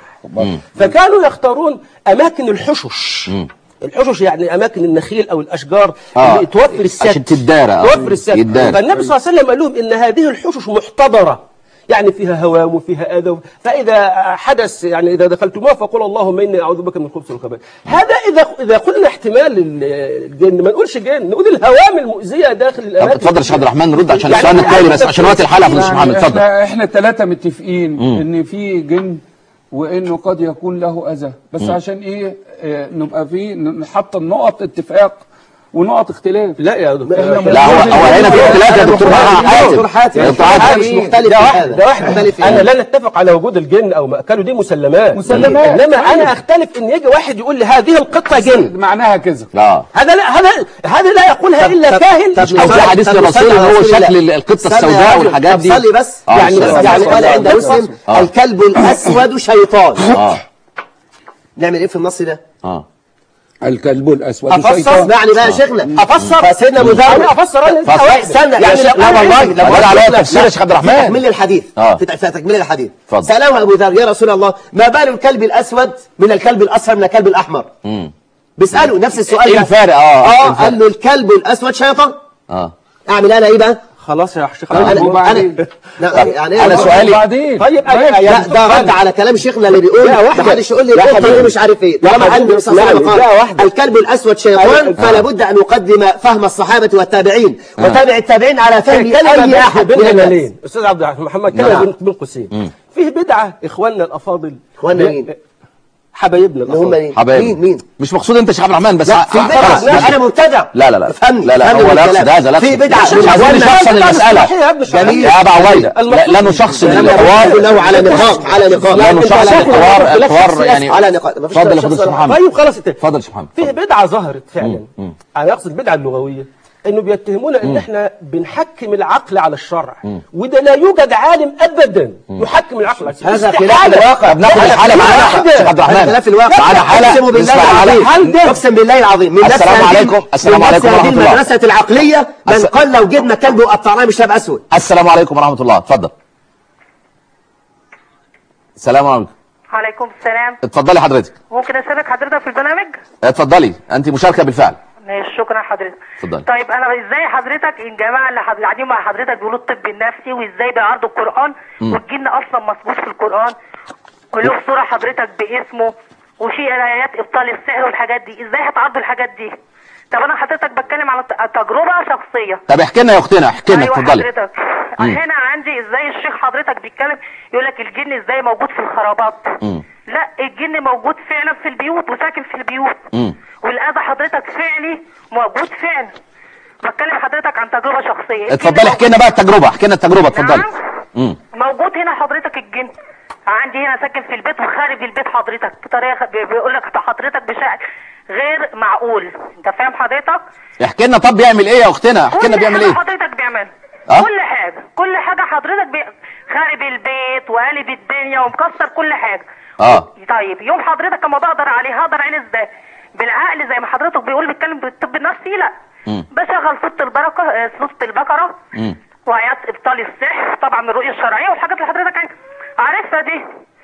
فكانوا يختارون اماكن الحشش الحشش يعني اماكن النخيل او الاشجار آه. اللي توفر السد عشان تدارى، آه. توفر السد يدارى. فالنبي صلى الله عليه وسلم قال لهم ان هذه الحشش محتضره يعني فيها هوام وفيها اذى فاذا حدث يعني اذا دخلتموها فقول اللهم اني اعوذ بك من الخبث والخبائث هذا اذا اذا قلنا احتمال الجن ما نقولش جن نقول الهوام المؤذيه داخل طب الاماكن اتفضل يا شيخ عبد الرحمن نرد عشان يعني السؤال التالي بس يعني عشان وقت الحلقه فضيل الشيخ محمد يعني اتفضل احنا احنا ثلاثة متفقين ان في جن وانه قد يكون له اذى بس عشان ايه آه، نبقى في نحط النقط اتفاق ونقط اختلاف لا يا دكتور إحنا لا هو هو هنا في اختلاف يا دكتور دكتور حاتم حاتم دكتور أنا حاتم مش مختلف ده في واحد هذا ده واحد مختلف في انا هذا. لا نتفق على وجود الجن او ماكله دي مسلمات مسلمات. انما انا طيب. اختلف ان يجي واحد يقول لي هذه القطه جن معناها كذا اه هذا لا هذا هذا لا يقولها طب- الا طب- كاهن طب او في نصلي- حديث طب للرسول نصلي ان على هو رسول شكل الله. القطه استنى يا السوداء راجل، والحاجات طب دي صلي بس آه، يعني صلي يعني على قال رسول عند الله. مسلم آه. الكلب الاسود شيطان اه نعمل ايه في النص ده؟ اه الكلب الاسود أفسر؟ شيطان اسمعني بقى يا شيخنا افسر فسيدنا ابو ذر انا افسر انا فسر. استنى يا يعني شيخ لو لا أنا والله عندي- لو ولا قلت عليا لك- تفسير يا شيخ عبد الرحمن. في تكميل الحديث آه. في في تكميل الحديث اتفضل. سأله ابو ذر يا رسول الله ما بال الكلب الاسود من الكلب الاصفر من الكلب الاحمر بيساله نفس السؤال إيه ده. الفرق؟ آه، إيه اه الفرق؟ قال له الكلب الاسود شيطان اه اعمل انا ايه بقى؟ خلاص يا شيخ انا انا وبعدين؟ لا يعني إيه أنا بقى؟ سؤالي- وبعدين طيب أنا- لا يعني ده رد على كلام شيخنا اللي بيقول لا، واحدة. ما حدش يقول لي لا، القطه حبيبي. دي مش عارف ايه لا، طالما حبيبي. النبي صلى الله عليه وسلم لا، قال واحدة. الكلب الاسود شيطان أيوة. فلا بد ان نقدم فهم الصحابه والتابعين وتابع التابعين على فهم كلمة اي بين- احد بين من الناس. جمالين استاذ عبد الرحمن محمد كلمه نعم. بين بين قوسين فيه بدعه اخواننا الافاضل إخواننا مين؟ حبايبنا اللي هم الافاضل مين؟ حبايبي مين مين؟ مش مقصود انت يا شيخ عبد الرحمن بس لا في ع- بدعه خلاص، لا، ماشي. انا مبتدع لا لا لا افهمني لا لا افهمني هو لا بالكلام. يقصد هذا لا في يقصد. بدعه مش عايزين نشخصن بدعة المسألة صحيحة يا ابن الشيخ. جميل. يا أبا عويدة لا, المقصود- لا نشخصن لم الحوار يكن له على نقاط على نقاط لا أنت نشخصن لا الحوار تقول لك الحوار شخص يعني على نقاط مفيش اتفضل يا شخص فضيلة على محمد طيب خلاص انت اتفضل يا شيخ محمد فيه بدعه ظهرت فعلا انا اقصد البدعه اللغويه انه بيتهمونا ان احنا بنحكم العقل على الشرع وده لا يوجد عالم ابدا يحكم العقل على الشرع هذا استحالة. خلاف الواقع طب ناخد الحالة معانا واحدة. شيخ عبد هذا الرحمن خلاف الواقع معانا حالة اقسم بالله نسمع عليكم. العظيم اقسم بالله العظيم من نفس السلام هذه- عليكم. السلام من نفس عليكم هذه ورحمة الله. المدرسه العقليه من الس- قال لو جبنا كلب وقطعناه مش هيبقى اسود السلام عليكم ورحمة الله اتفضل السلام عليكم عليكم السلام اتفضلي حضرتك ممكن اشارك حضرتك في البرنامج اتفضلي انت مشاركة بالفعل ماشي شكرا حضرتك اتفضلي. طيب انا ازاي حضرتك الجماعه اللي حض- قاعدين مع حضرتك بيقولوا الطب النفسي وازاي بيعرضوا القران والجن اصلا مظبوط في القران وله صوره حضرتك باسمه وفي ايات ابطال السحر والحاجات دي ازاي هتعرضوا الحاجات دي طب انا حضرتك بتكلم على ت- تجربه شخصيه طب احكي لنا يا اختنا احكي لنا ايوه اتفضلي حضرتك هنا عندي ازاي الشيخ حضرتك بيتكلم يقول لك الجن ازاي موجود في الخرابات لا الجن موجود فعلا في البيوت وساكن في البيوت مم. والاذى حضرتك فعلي موجود فعلا بتكلم حضرتك عن تجربه شخصيه اتفضلي احكي لنا بقى التجربه احكي لنا التجربه اتفضلي نعم. امم موجود هنا حضرتك الجن عندي هنا ساكن في البيت وخارج البيت حضرتك بطريقه بي- بيقول لك حضرتك بشكل غير معقول انت فاهم حضرتك احكي لنا طب بيعمل ايه يا اختنا احكي لنا كل بيعمل حاجة ايه حضرتك بيعمل أه؟ كل حاجه كل حاجه حضرتك بي... خارب البيت وقالب الدنيا ومكسر كل حاجه اه طيب يوم حضرتك اما بقدر عليه هقدر عليه ازاي بالعقل زي ما حضرتك بيقول بيتكلم بالطب النفسي لا مم. بشغل صوت البركه آه، صوت البقره مم. وآيات ابطال السحر طبعا من الرؤيه الشرعيه والحاجات اللي حضرتك عارف- عارفها دي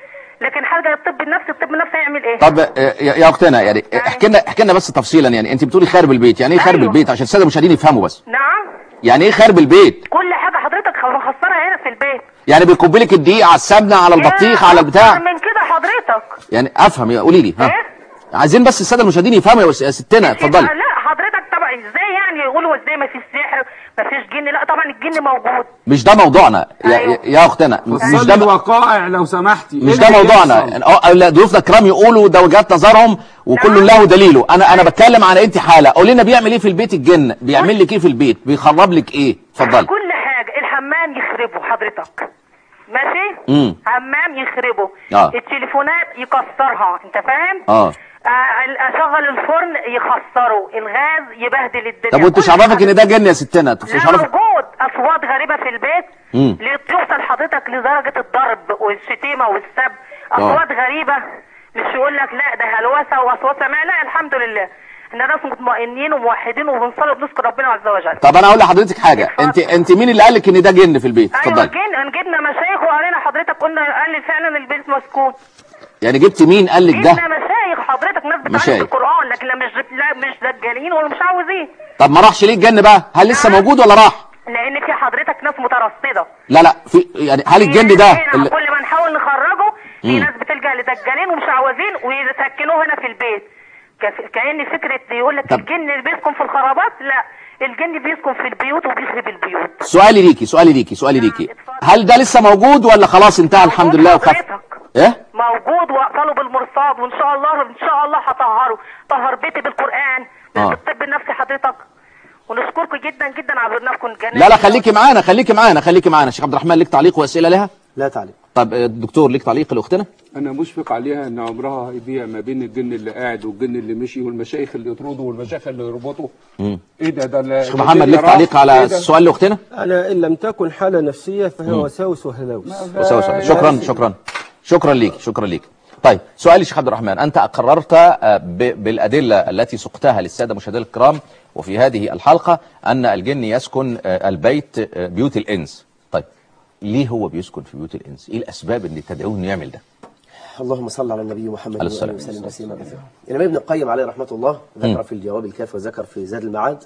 لكن حاجه الطب النفسي الطب النفسي هيعمل ايه؟ طب آه، يا يا اختنا يعني احكي لنا احكي لنا بس تفصيلا يعني انت بتقولي خارب البيت يعني ايه خارب أيوة. البيت عشان الساده المشاهدين يفهموا بس نعم يعني ايه خارب البيت كل حاجه حضرتك مخسرها هنا في البيت يعني بيكب لك الدقيق على السمنه على البطيخ إيه على أكتر البتاع من كده حضرتك يعني افهم يا قولي لي ها إيه؟ عايزين بس الساده المشاهدين يفهموا يا يا ستنا اتفضلي لا حضرتك طبعا ازاي يعني يقولوا ازاي ما فيش سحر ما فيش جن لا طبعا الجن موجود مش ده موضوعنا يا, أيوة. يا اختنا مش فصلي ده الوقائع لو سمحتي مش إيه ده اللي موضوعنا بيحصل؟ يعني اه لا، ضيوفنا الكرام يقولوا ده وجهات نظرهم وكل نعم. له دليله انا انا بتكلم عن انت حاله قول لنا بيعمل ايه في البيت الجن بيعمل لك ايه في البيت بيخرب لك ايه اتفضلي كل حاجه الحمام يخربه حضرتك ماشي امم حمام يخربه آه. التليفونات يكسرها انت فاهم اه آه، اشغل الفرن يخسره الغاز يبهدل الدنيا طب وانت كل مش عرفك حاجة. ان ده جن يا ستنا انت مش لا عرفك موجود اصوات غريبه في البيت مم. توصل حضرتك لدرجه الضرب والشتيمه والسب اصوات غريبه مش يقول لك لا ده هلوسه واصوات سماء لا الحمد لله احنا ناس مطمئنين وموحدين وبنصلي وبنذكر ربنا عز وجل طب انا اقول لحضرتك حاجه اتفضل. انت انت مين اللي قال لك ان ده جن في البيت ايوه اتفضلي جينا جبنا مشايخ وقالنا حضرتك قلنا قال لي فعلا البيت مسكون يعني جبت مين قال لك جبنا ده مشايخ حضرتك ناس بتعلم مشايخ. القران لكن لا مش لا مش دجالين ولا مش عاوزين طب ما راحش ليه الجن بقى هل لسه نعم. موجود ولا راح لان في حضرتك ناس مترصده لا لا في يعني هل الجن في ده ناس هنا اللي كل ما نحاول نخرجه في مم. ناس بتلجا لدجالين ومش عاوزين ويسكنوه هنا في البيت كف- كأن فكرة يقول لك طب- الجن اللي بيسكن في الخرابات لا الجن بيسكن في البيوت وبيخرب البيوت سؤالي ليكي سؤالي ليكي سؤالي نعم، ليكي اتفضل. هل ده لسه موجود ولا خلاص انتهى الحمد موجود لله وخف حضرتك. ايه موجود واقفله بالمرصاد وان شاء الله ان شاء الله هطهره طهر بيتي بالقران آه. بالطب النفسي حضرتك ونشكركم جدا جدا على برنامجكم الجميل لا لا خليكي معانا خليكي معانا خليكي معانا شيخ عبد الرحمن ليك تعليق واسئله لها لا تعليق طب آه، الدكتور ليك تعليق لاختنا انا مشفق عليها ان عمرها هيضيع ما بين الجن اللي قاعد والجن اللي مشي والمشايخ اللي يطردوا والمشايخ اللي يربطوا ايه ده ده ال- شيخ ده محمد الدنيا ليك تعليق راح. على إيه ده؟ السؤال لاختنا أنا إن لم تكن حالة نفسية فهي وساوس وهلاوس وسوسة شكرا شكرا شكرا ليك شكرا ليك طيب سؤالي شيخ عبد الرحمن انت اقررت آه، ب- بالادله التي سقتها للساده مشاهدينا الكرام وفي هذه الحلقه ان الجن يسكن آه، البيت آه، بيوت الانس طيب ليه هو بيسكن في بيوت الانس ايه الاسباب اللي تدعوه انه يعمل ده اللهم صل على النبي محمد عليه وآله الصلاة وسلم تسليما كثيرا الإمام ابن القيم عليه رحمة الله ذكر في الجواب الكافي وذكر في زاد المعاد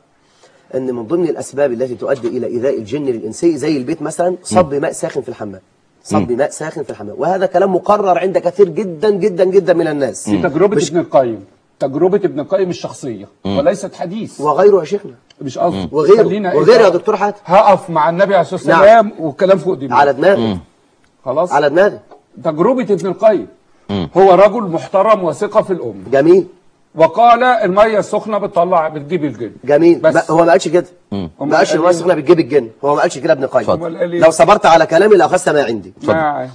أن من ضمن الأسباب التي تؤدي إلى إيذاء الجن للإنسي زي البيت مثلا صب ماء ساخن في الحمام صب ماء ساخن في الحمام وهذا كلام مقرر عند كثير جدا جدا جدا من الناس دي تجربة ابن القيم تجربة ابن القيم الشخصية وليست حديث وغيره يا شيخنا مش قصدي وغيره خلينا وغيره إيه يا دكتور حاتم هقف مع النبي عليه الصلاة نعم. والسلام والكلام فوق دماغي على دماغي خلاص على دماغي تجربة ابن القيم هو رجل محترم وثقة في الأمة جميل وقال المية السخنة بتطلع بتجيب الجن جميل بس. ما هو ما قالش كده أمال ما قالش قال الميه إيه؟ السخنه بتجيب الجن هو ما قالش كده ابن القيم اتفضل. أمال قال إيه؟ لو صبرت على كلامي لاخذت ما عندي ما-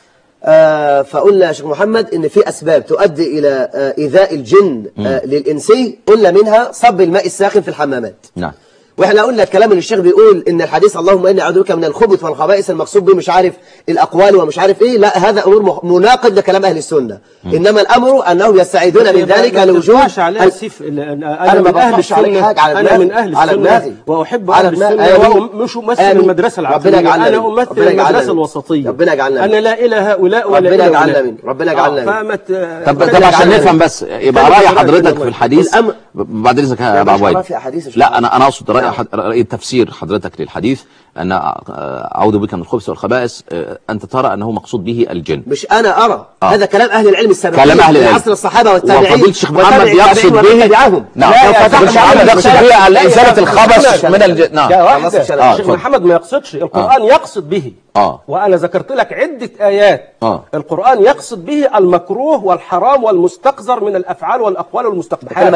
آه فقلنا يا شيخ محمد ان في اسباب تؤدي الى آه ايذاء الجن آه للانسي قلنا منها صب الماء الساخن في الحمامات نعم واحنا قلنا الكلام اللي الشيخ بيقول ان الحديث اللهم اني اعوذ بك من الخبث والخبائث المقصود به مش عارف الاقوال ومش عارف ايه لا هذا امور مخ- مناقض لكلام اهل السنه انما الامر انهم يستعيذون من ذلك لوجود عليها ال- سيف انا انا ما من اهل بطلعش عليك السنه حاجه على انا دماغي من اهل على السنه دماغي واحب على اهل دماغي. السنه آمين. ومش امثل آمين. المدرسه ربنا العقليه يجعلنا انا منه. امثل ربنا يجعلنا المدرسه منه. الوسطيه ربنا يجعلنا انا لا الى هؤلاء ولا ربنا الى يجعلنا هؤلاء منه. ربنا يجعلنا آه، منه. فما ت- طب ربنا طب عشان يجعلنا نفهم منه. بس يبقى كلمة راي ربنا حضرتك يجعلنا في الحديث الأمر- بعد اذنك يا يا ابو باشا عبيد رأي في أحاديث الشيخ. لا انا انا اقصد راي نعم. حد- راي تفسير حضرتك للحديث ان آه، اعوذ بك من الخبث والخبائث آه، انت ترى انه مقصود به الجن مش انا ارى آه. هذا كلام اهل العلم السابقين كلام أهل في العلم. عصر الصحابه والتابعين وفضيلة الشيخ محمد وتابع يقصد التابعين ومن به تبعهم. نعم لا، يا فضيلة الشيخ فتح محمد الله يقصد عليك. به على لا، يا ازاله فتح الخبث الله من الجن نعم يا خلاص واحد الكلام. آه، الشيخ اتفضل. محمد ما يقصدش القرآن يقصد به آه. وأنا ذكرت لك عدة آيات آه. القرآن يقصد به المكروه والحرام والمستقذر من الأفعال والأقوال والمستقبحات بتكلم هذه الحالة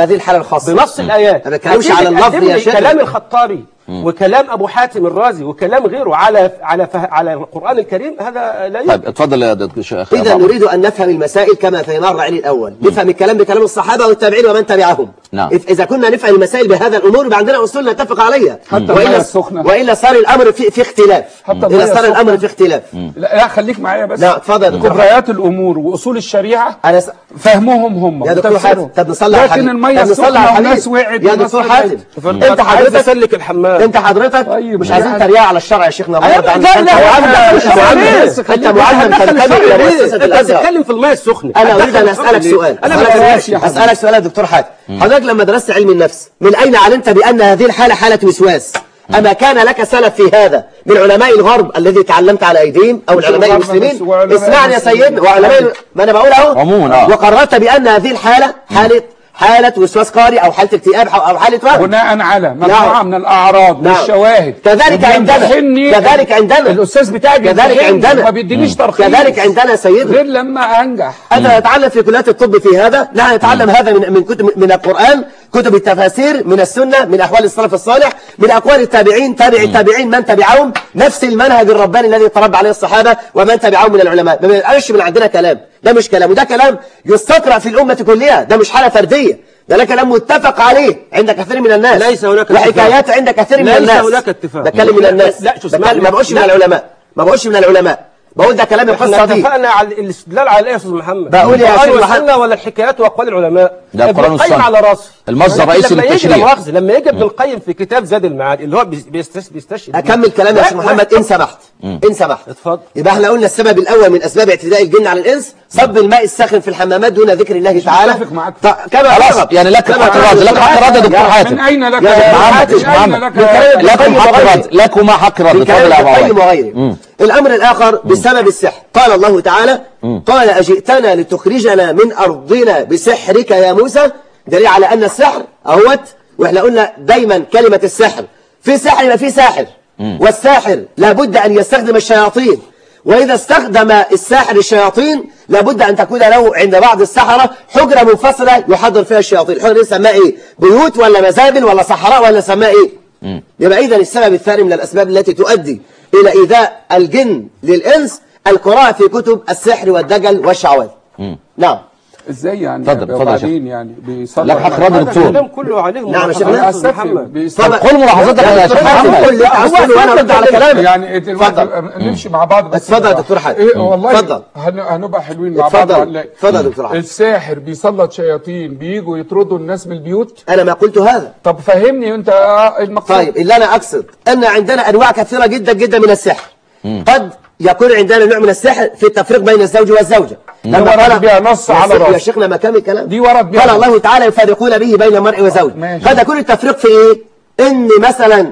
خاصة. بنص الايات ما بتكلمش هتيجي على اللفظ تقدم يا لي شيخ. كلام الخطابي وكلام ابو حاتم الرازي وكلام غيره على على فه... على القران الكريم هذا لا يمكن طيب اتفضل يا دكتور شيخ إذا أبو عمر. نريد أن نفهم المسائل كما فهمها الرعيل الأول نفهم الكلام بكلام الصحابة والتابعين ومن تبعهم نعم. إذ- إذا كنا نفهم المسائل بهذا الأمور يبقى عندنا أصول نتفق عليها حتى المياه وإلا, السخنة. وإلا صار الأمر في, في اختلاف حتى إذا المياه صار السخنة. الأمر في اختلاف لا, لا خليك معايا بس لا، اتفضل يا دكتور. كبريات الامور واصول الشريعه أنا س... فهمهم هم يا دكتور وتفسيرهم. حاتم طب نصلي على لكن الحبيب الميه طب نصلي على السخنه الحبيب. وناس وقعت يا وناس دكتور طلعت. حاتم انت عايز حضرتك اسلك الحمام انت حضرتك طيب، مش مش عايزين عارف. تريقة على الشرع يا شيخنا الله أيوة، يرضى عنك لا، انت لا، معلم لا، انت لا، معلم لا، انت معلم هتدخل تنتمي الشرع الى ليه؟ مؤسسة انت الازهر بتتكلم في الماء السخنه انا اريد ان هتدخل اسالك ليه؟ سؤال انا ما أسألك بدرسش سؤال. يا حبيبي. اسالك سؤال يا دكتور حاتم حضرتك لما درست علم النفس من اين علمت بان هذه الحاله حاله وسواس اما كان لك سلف في هذا من علماء الغرب الذي تعلمت على ايديهم او مش العلماء الغرب بس، المسلمين وعلماء اسمعني يا المسلمين. سيدنا وعلماء ما انا بقول اهو عموماً، آه. وقررت بان هذه الحاله حاله حاله وسواس قهري او حاله اكتئاب او أو حاله وهم بناء على مجموعه نعم. من الاعراض نعم. والشواهد كذلك عندنا وبيمتحني كذلك عندنا الاستاذ بتاعي كذلك بيمتحني عندنا ما بيدينيش ترخيص كذلك عندنا سيدنا غير لما انجح أنا أتعلم في كليات الطب في هذا لا أتعلم هذا من من كتب من القرآن كتب التفاسير من السنة من أحوال السلف الصالح من أقوال التابعين تابع التابعين من تبعهم نفس المنهج الرباني الذي تربى عليه الصحابة ومن تبعهم من العلماء ما بينقلش من عندنا كلام ده مش كلام وده كلام يستقرأ في الأمة كلها ده مش حالة فردية ده لا كلام متفق عليه عند كثير من الناس ليس هناك وحكايات عند كثير من ليس الناس هناك اتفاق. بتكلم من لا، الناس لا، شو اسمعني. بتكلم ما بقولش من لا. العلماء ما بقولش من العلماء بقول ده كلام احنا القصة دي اتفقنا على الاستدلال على ايه يا استاذ محمد بقول يا القرآن أستاذ محمد. والسنه ولا الحكايات واقوال العلماء ده ابن القرآن القيم والسنة. على راسي المصدر لكن الرئيسي لما يجي للتشريع. لا مؤاخذة، لما يجي ابن القيم في كتاب زاد المعاد اللي هو بيس- بيستش- بيستشهد بيه. أكمل كلام يا لا، شيخ محمد إن سمحت إن سمحت اتفضل. يبقى احنا قلنا السبب الأول من أسباب اعتداء الجن على الإنس صب الماء الساخن في الحمامات دون ذكر الله تعالى متفق معاك. ط- كما خلاص سبق. يعني لك كما حق الرد لك حق الرد يا دكتور حاتم من اين لك يا يا محمد، حاتم؟ يا أين محمد. لك من كلام يا- لكم حق وغيره. الرد لكم حق الرد من اتفضل كلام يا ابو ابن القيم عمر وغيره الأمر الآخر بسبب السحر قال الله تعالى قال أجئتنا لتخرجنا من أرضنا بسحرك يا موسى دليل على أن السحر أهوت وإحنا قلنا دايما كلمة السحر في سحر يبقى في ساحر والساحر لابد أن يستخدم الشياطين وإذا استخدم الساحر الشياطين لابد أن تكون له عند بعض السحرة حجرة منفصلة يحضر فيها الشياطين الحجرة دي نسميها إيه بيوت ولا مزابل ولا صحراء ولا نسميها إيه يبقى إذا السبب الثاني من الأسباب التي تؤدي إلى إيذاء الجن للإنس القراءة في كتب السحر والدجل والشعوذة نعم ازاي يعني اتفضل، اتفضل يا وبعدين يعني بيصلي لك حق رد هذا دكتور الكلام كله عليهم نعم يا شيخ، ملاحظات لا، أستاذ أستفهم. محمد بيصلي. طب قل ملاحظتك يا شيخ محمد كل اللي تعمله وأنا أرد على كلامك يعني دلوقتي نمشي مع بعض بس اتفضل يا دكتور حاتم. ايه والله اتفضل. هن- هنبقى حلوين مع بعض اتفضل وهنلاقي. اتفضل يا دكتور حاتم. الساحر بيسلط شياطين بيجوا يطردوا الناس من البيوت أنا ما قلت هذا طب فهمني انت آه، المقصود طيب اللي أنا أقصد أن عندنا أنواع كثيرة جدا جدا من السحر قد يكون عندنا نوع من السحر في التفريق بين الزوج والزوجة لما ورد قال- بها نص يا على شيخ- رأس. يا شيخنا ما كامل كلام دي ورد بها قال نص. الله تعالى يفرقون به بين المرء وزوج ماشي. قد يكون التفريق في إيه إن مثلا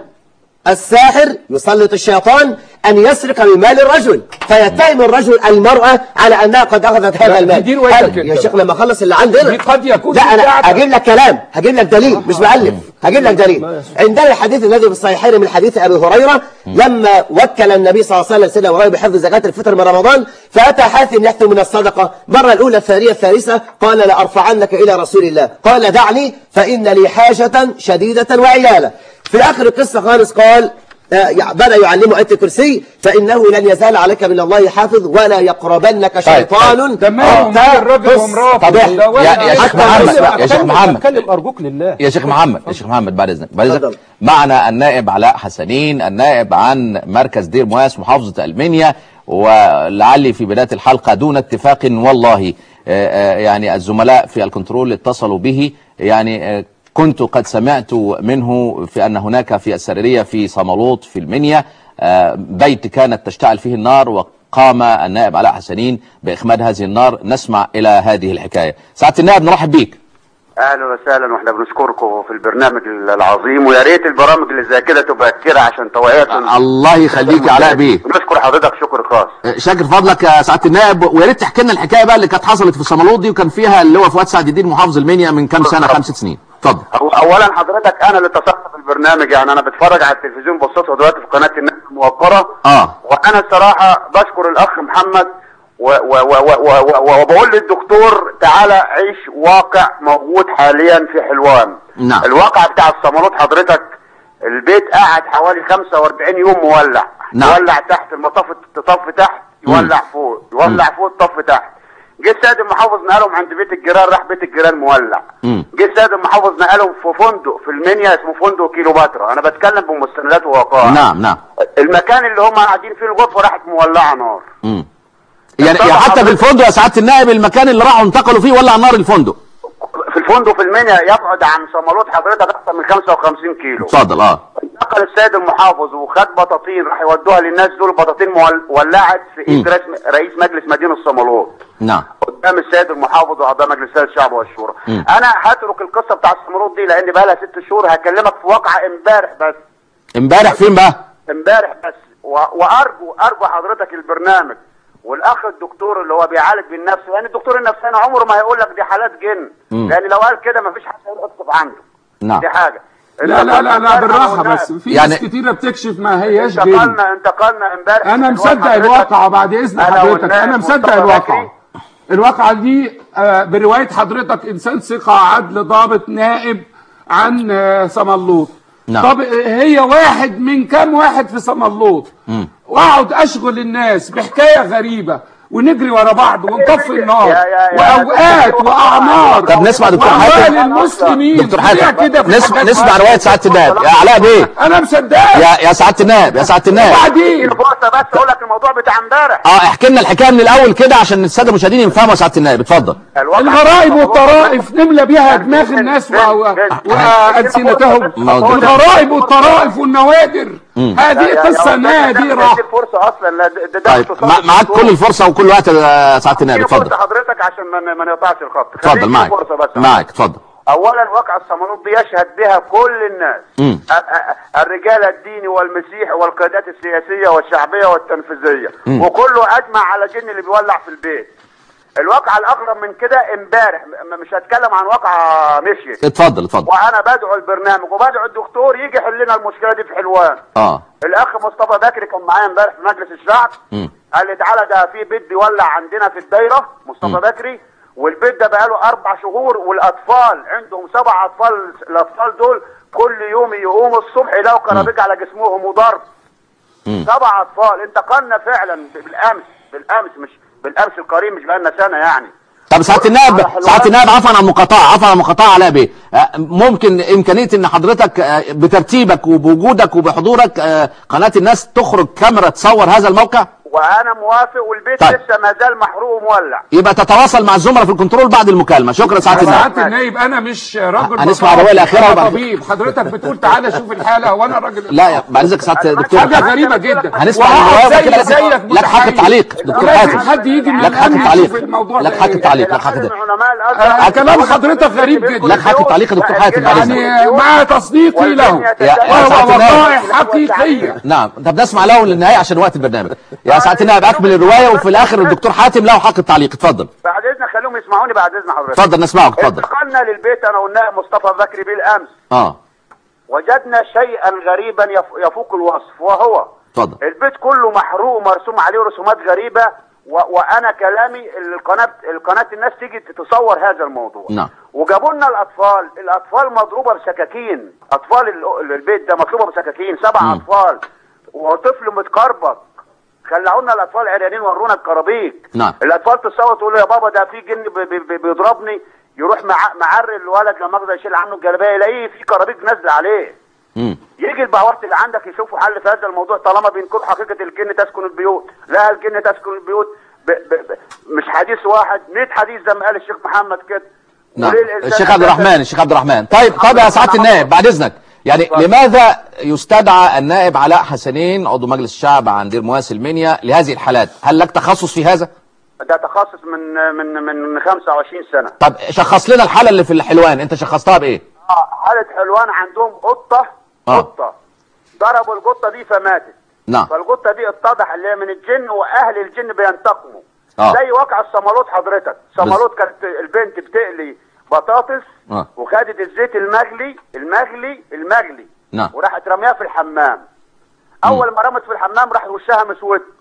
الساحر يسلط الشيطان أن يسرق من مال الرجل فيتهم الرجل المرأة على أنها قد أخذت هذا لا، المال دي روايتك هل- انت يا بقى. شيخ لما أخلص اللي عندنا دي قد يكون لا أنا بتاعتك. أجيب لك كلام هجيب لك دليل مش بألف هجيب لك دليل عندنا الحديث الذي في الصحيحين من حديث أبي هريرة لما وكل النبي صلى الله عليه وسلم سيدنا هريرة بحفظ زكاة الفطر من رمضان فأتى حاثم يحثم من الصدقة مرة الأولى الثانية الثالثة قال لأرفعنك إلى رسول الله قال دعني فإن لي حاجة شديدة وعيالة في آخر القصة خالص قال آه، يع- بدأ يعلمه آية الكرسي فإنه لن يزال عليك من الله حافظ ولا يقربنك شيطان ده ماله ومال حتى الراجل تص- ومراته طب ده يا- ولا- يا شيخ حتى محمد تصبح يا شيخ محمد اتكلم ارجوك لله يا شيخ محمد يا شيخ محمد بعد اذنك بعد اتفضل. اذنك معنا النائب علاء حسنين النائب عن مركز دير مواس محافظة المنيا ولعلي في بداية الحلقة دون اتفاق والله آه، آه، يعني الزملاء في الكنترول اتصلوا به يعني آه، كنت قد سمعت منه في أن هناك في السريرية في صمالوط في المنيا آه، بيت كانت تشتعل فيه النار وقام النائب علاء حسنين بإخماد هذه النار نسمع إلى هذه الحكاية سعادة النائب نرحب بيك اهلا وسهلا واحنا بنشكركم في البرنامج العظيم ويا ريت البرامج اللي زي كده تبقى كتير عشان توعيه الله يخليك يا علاء بيه ونشكر حضرتك شكر خاص شاكر فضلك يا سعاده النائب ويا ريت تحكي لنا الحكايه بقى اللي كانت حصلت في الصمالوط دي وكان فيها اللي هو فؤاد سعد الدين محافظ المنيا من كام سنه خمس ست سنين اتفضل هو اولا حضرتك انا اللي اتصلت في البرنامج يعني انا بتفرج على التلفزيون بصيت دلوقتي في قناه الناس الموقره اه وانا الصراحه بشكر الاخ محمد و- و- و- و- و- و- وبقول للدكتور تعالى عيش واقع موجود حاليا في حلوان نعم. الواقع بتاع الصمالوت حضرتك البيت قاعد حوالي 45 يوم مولع نعم. يولع تحت المطاف تطف تحت يولع فوق يولع فوق الطف تحت جه السيد المحافظ نقلهم عند بيت الجيران راح بيت الجيران مولع مم. جه السيد المحافظ نقلهم في فندق في المنيا اسمه فندق كيلوباترا انا بتكلم بمستندات ووقائع نعم نعم المكان اللي هم قاعدين فيه الغرفه راحت مولعه نار مم. يعني طبعا يعني حتى في حضرتك- الفندق يا سعاده النائب المكان اللي راحوا انتقلوا فيه ولع نار الفندق في الفندق في المنيا يبعد عن صمالوت حضرتك اكثر من 55 كيلو اتفضل اه نقل السيد المحافظ وخد بطاطين راح يودوها للناس دول بطاطين مول- ولعت في ايد مم. رئيس رئيس مجلس مدينه صمالوت نعم قدام السيد المحافظ واعضاء مجلس السيد الشعب والشورى مم. انا هترك القصه بتاع الصمالوت دي لان بقى لها ست شهور هكلمك في واقعه امبارح بس امبارح فين بقى امبارح بس و... وارجو ارجو حضرتك البرنامج والاخ الدكتور اللي هو بيعالج بالنفس لان الدكتور النفساني عمره ما هيقول لك دي حالات جن مم. لان لو قال كده ما فيش حد هيكتب عنده نعم دي حاجه لا لا لا لا بالراحه بس في يعني- ناس كتيره بتكشف ما هياش جن انتقلنا انتقلنا امبارح انا من مصدق حضرتك. الواقعة بعد اذن أنا حضرتك والنائب انا مصدق مصطفى الواقعة بكري. الواقعة دي آه، برواية حضرتك انسان ثقة عدل ضابط نائب عن آه، صملوط نعم. طب هي واحد من كام واحد في صملوط واقعد اشغل الناس بحكاية غريبة ونجري ورا بعض ونطفي النار يا- يا- يا- واوقات واعمار طب نسمع دكتور وأموال حاتم. المسلمين دكتور ليه حاتم كده في نسمع حاجات نسمع ما- روايه سعاده النائب يا علاء بيه انا مصدقك يا يا سعاده النائب يا سعاده النائب وبعدين اديني فرصه بس اقول لك الموضوع بتاع امبارح اه احكي لنا الحكايه من الاول كده عشان الساده المشاهدين يفهموا يا سعاده النائب اتفضل الواقع- الغرائب والطرائف نملى بيها دماغ الناس و- و- والسنتهم موضوع. الغرائب والطرائف والنوادر هذه قصه نادره دي الفرصه اصلا لا ده- ده طيب اختصاص مع- معاك الدكتور. كل الفرصه وكل وقت يا سعاده النائب اديني اتفضل فرصه حضرتك عشان ما ما نقطعش الخط اتفضل خليني معك فرصه بس معك اتفضل اولا واقع الصمالوط دي يشهد بها كل الناس مم. ا- ا- الرجال الديني والمسيح والقيادات السياسيه والشعبيه والتنفيذيه وكله اجمع على جن اللي بيولع في البيت الواقعه الاغرب من كده امبارح م- مش هتكلم عن واقعه مشيت اتفضل اتفضل وانا بدعو البرنامج وبدعو الدكتور يجي يحل لنا المشكله دي في حلوان اه الاخ مصطفى بكري كان معايا امبارح في مجلس الشعب مم. قال لي تعالى ده في بيت بيولع عندنا في الدايره مصطفى بكري والبيت ده بقاله اربع شهور والاطفال عندهم سبع اطفال الاطفال دول كل يوم يقوموا الصبح يلاقوا كرابيج على جسمهم وضرب مم. سبع اطفال انتقلنا فعلا بالامس بالامس مش بالامس القريب مش بقالنا سنه يعني طب سعاده النائب على حلوان. سعاده النائب عفوا عن المقاطعه عفوا عن المقاطعه علاء بيه آه، ممكن امكانيه ان حضرتك آه، بترتيبك وبوجودك وبحضورك آه، قناه الناس تخرج كاميرا تصور هذا الموقع وانا موافق والبيت طيب. لسه ما زال محروق ومولع يبقى تتواصل مع الزملاء في الكنترول بعد المكالمه شكرا سعاده النائب سعاده النايب انا مش راجل هنسمع بطاطا. الرواية الأخيرة أنا وبعد- طبيب حضرتك بتقول تعالى شوف الحاله وانا راجل لا يا بعد اذنك سعاده الدكتور حاجه غريبه جدا هنسمع وهقعد الرواية وبعد زي كده زيك لك حق متحيز. التعليق دكتور لازم حاتم حد يجي من لك حق الأمن التعليق يشوف الموضوع لك ده حق إيه. التعليق لك حق الأحد التعليق من علماء آه، الازهر كلام حضرتك غريب جدا. لك حق التعليق يا دكتور حاتم بعد إذنك. يعني مع تصديقي له يا- يا وهو سعادة النائب. وقائع حقيقيه نعم طب نسمع له للنهايه عشان وقت البرنامج يا سعاده النائب اكمل الروايه وفي الاخر الدكتور حاتم له حق التعليق اتفضل بعد اذنك خليهم يسمعوني بعد اذن حضرتك اتفضل نسمعك اتفضل انتقلنا للبيت انا والنائب مصطفى بكري بالامس اه وجدنا شيئا غريبا يف- يفوق الوصف وهو اتفضل البيت كله محروق ومرسوم عليه رسومات غريبه و... وانا كلامي القناه القناه الناس تيجي تصور هذا الموضوع نعم. وجابوا لنا الاطفال الاطفال مضروبه بسكاكين اطفال ال- البيت ده مطلوبه بسكاكين سبع مم. اطفال وطفل متكربط خلعوا لنا الاطفال عريانين ورونا الكرابيك نعم. الاطفال تصوت تقول له يا بابا ده في جن بي- بي- بي- بيضربني يروح مع... معري الولد لما اخده يشيل عنه الجلابيه يلاقيه في كرابيك نازله عليه مم. يجي البهوات اللي عندك يشوفوا حل في هذا الموضوع طالما بينكروا حقيقه الجن تسكن البيوت لا الجن تسكن البيوت ب ب ب مش حديث واحد 100 حديث زي ما قال الشيخ محمد كده نعم وليه الإنسان الشيخ عبد الرحمن الشيخ عبد الرحمن طيب طب يا سعاده النائب بعد اذنك يعني لماذا يستدعى النائب علاء حسنين عضو مجلس الشعب عن دير مواسي المنيا لهذه الحالات هل لك تخصص في هذا ده تخصص من من من من 25 سنه طب شخص لنا الحاله اللي في الحلوان انت شخصتها بايه اه حاله حلوان عندهم قطه آه. قطه ضربوا القطه دي فماتت نعم فالقطه دي اتضح اللي هي من الجن واهل الجن بينتقموا آه. زي واقع الصمالوت حضرتك الصمالوت كانت البنت بتقلي بطاطس آه. وخدت الزيت المغلي المغلي المغلي نعم. وراحت رميها في الحمام اول ما رمت في الحمام راح وشها مسود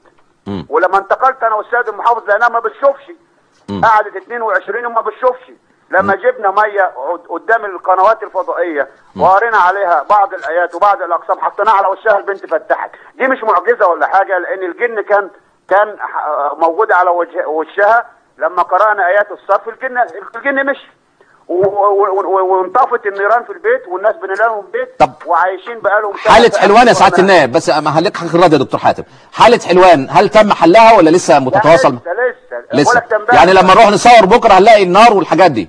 ولما انتقلت انا والسيد المحافظ لانها ما بتشوفش قعدت 22 وما بتشوفش لما جبنا ميه عد- قدام القنوات الفضائيه وقرينا عليها بعض الايات وبعض الاقسام حطيناها على وشها البنت فتحت دي مش معجزه ولا حاجه لان الجن كان كان ح- موجود على وجه وشها لما قرانا ايات الصرف الجن الجن مشي و- و- و- وانطفت النيران في البيت والناس بنلاقيهم في البيت طب وعايشين بقالهم حالة سنة حلوان يا في سعادة أمان. النائب بس ما هلك حق الرد يا دكتور حاتم حالة حلوان هل تم حلها ولا لسه متتواصل لسه لسه لسه بقولك تنبأ. يعني لما نروح نصور بكره هنلاقي النار والحاجات دي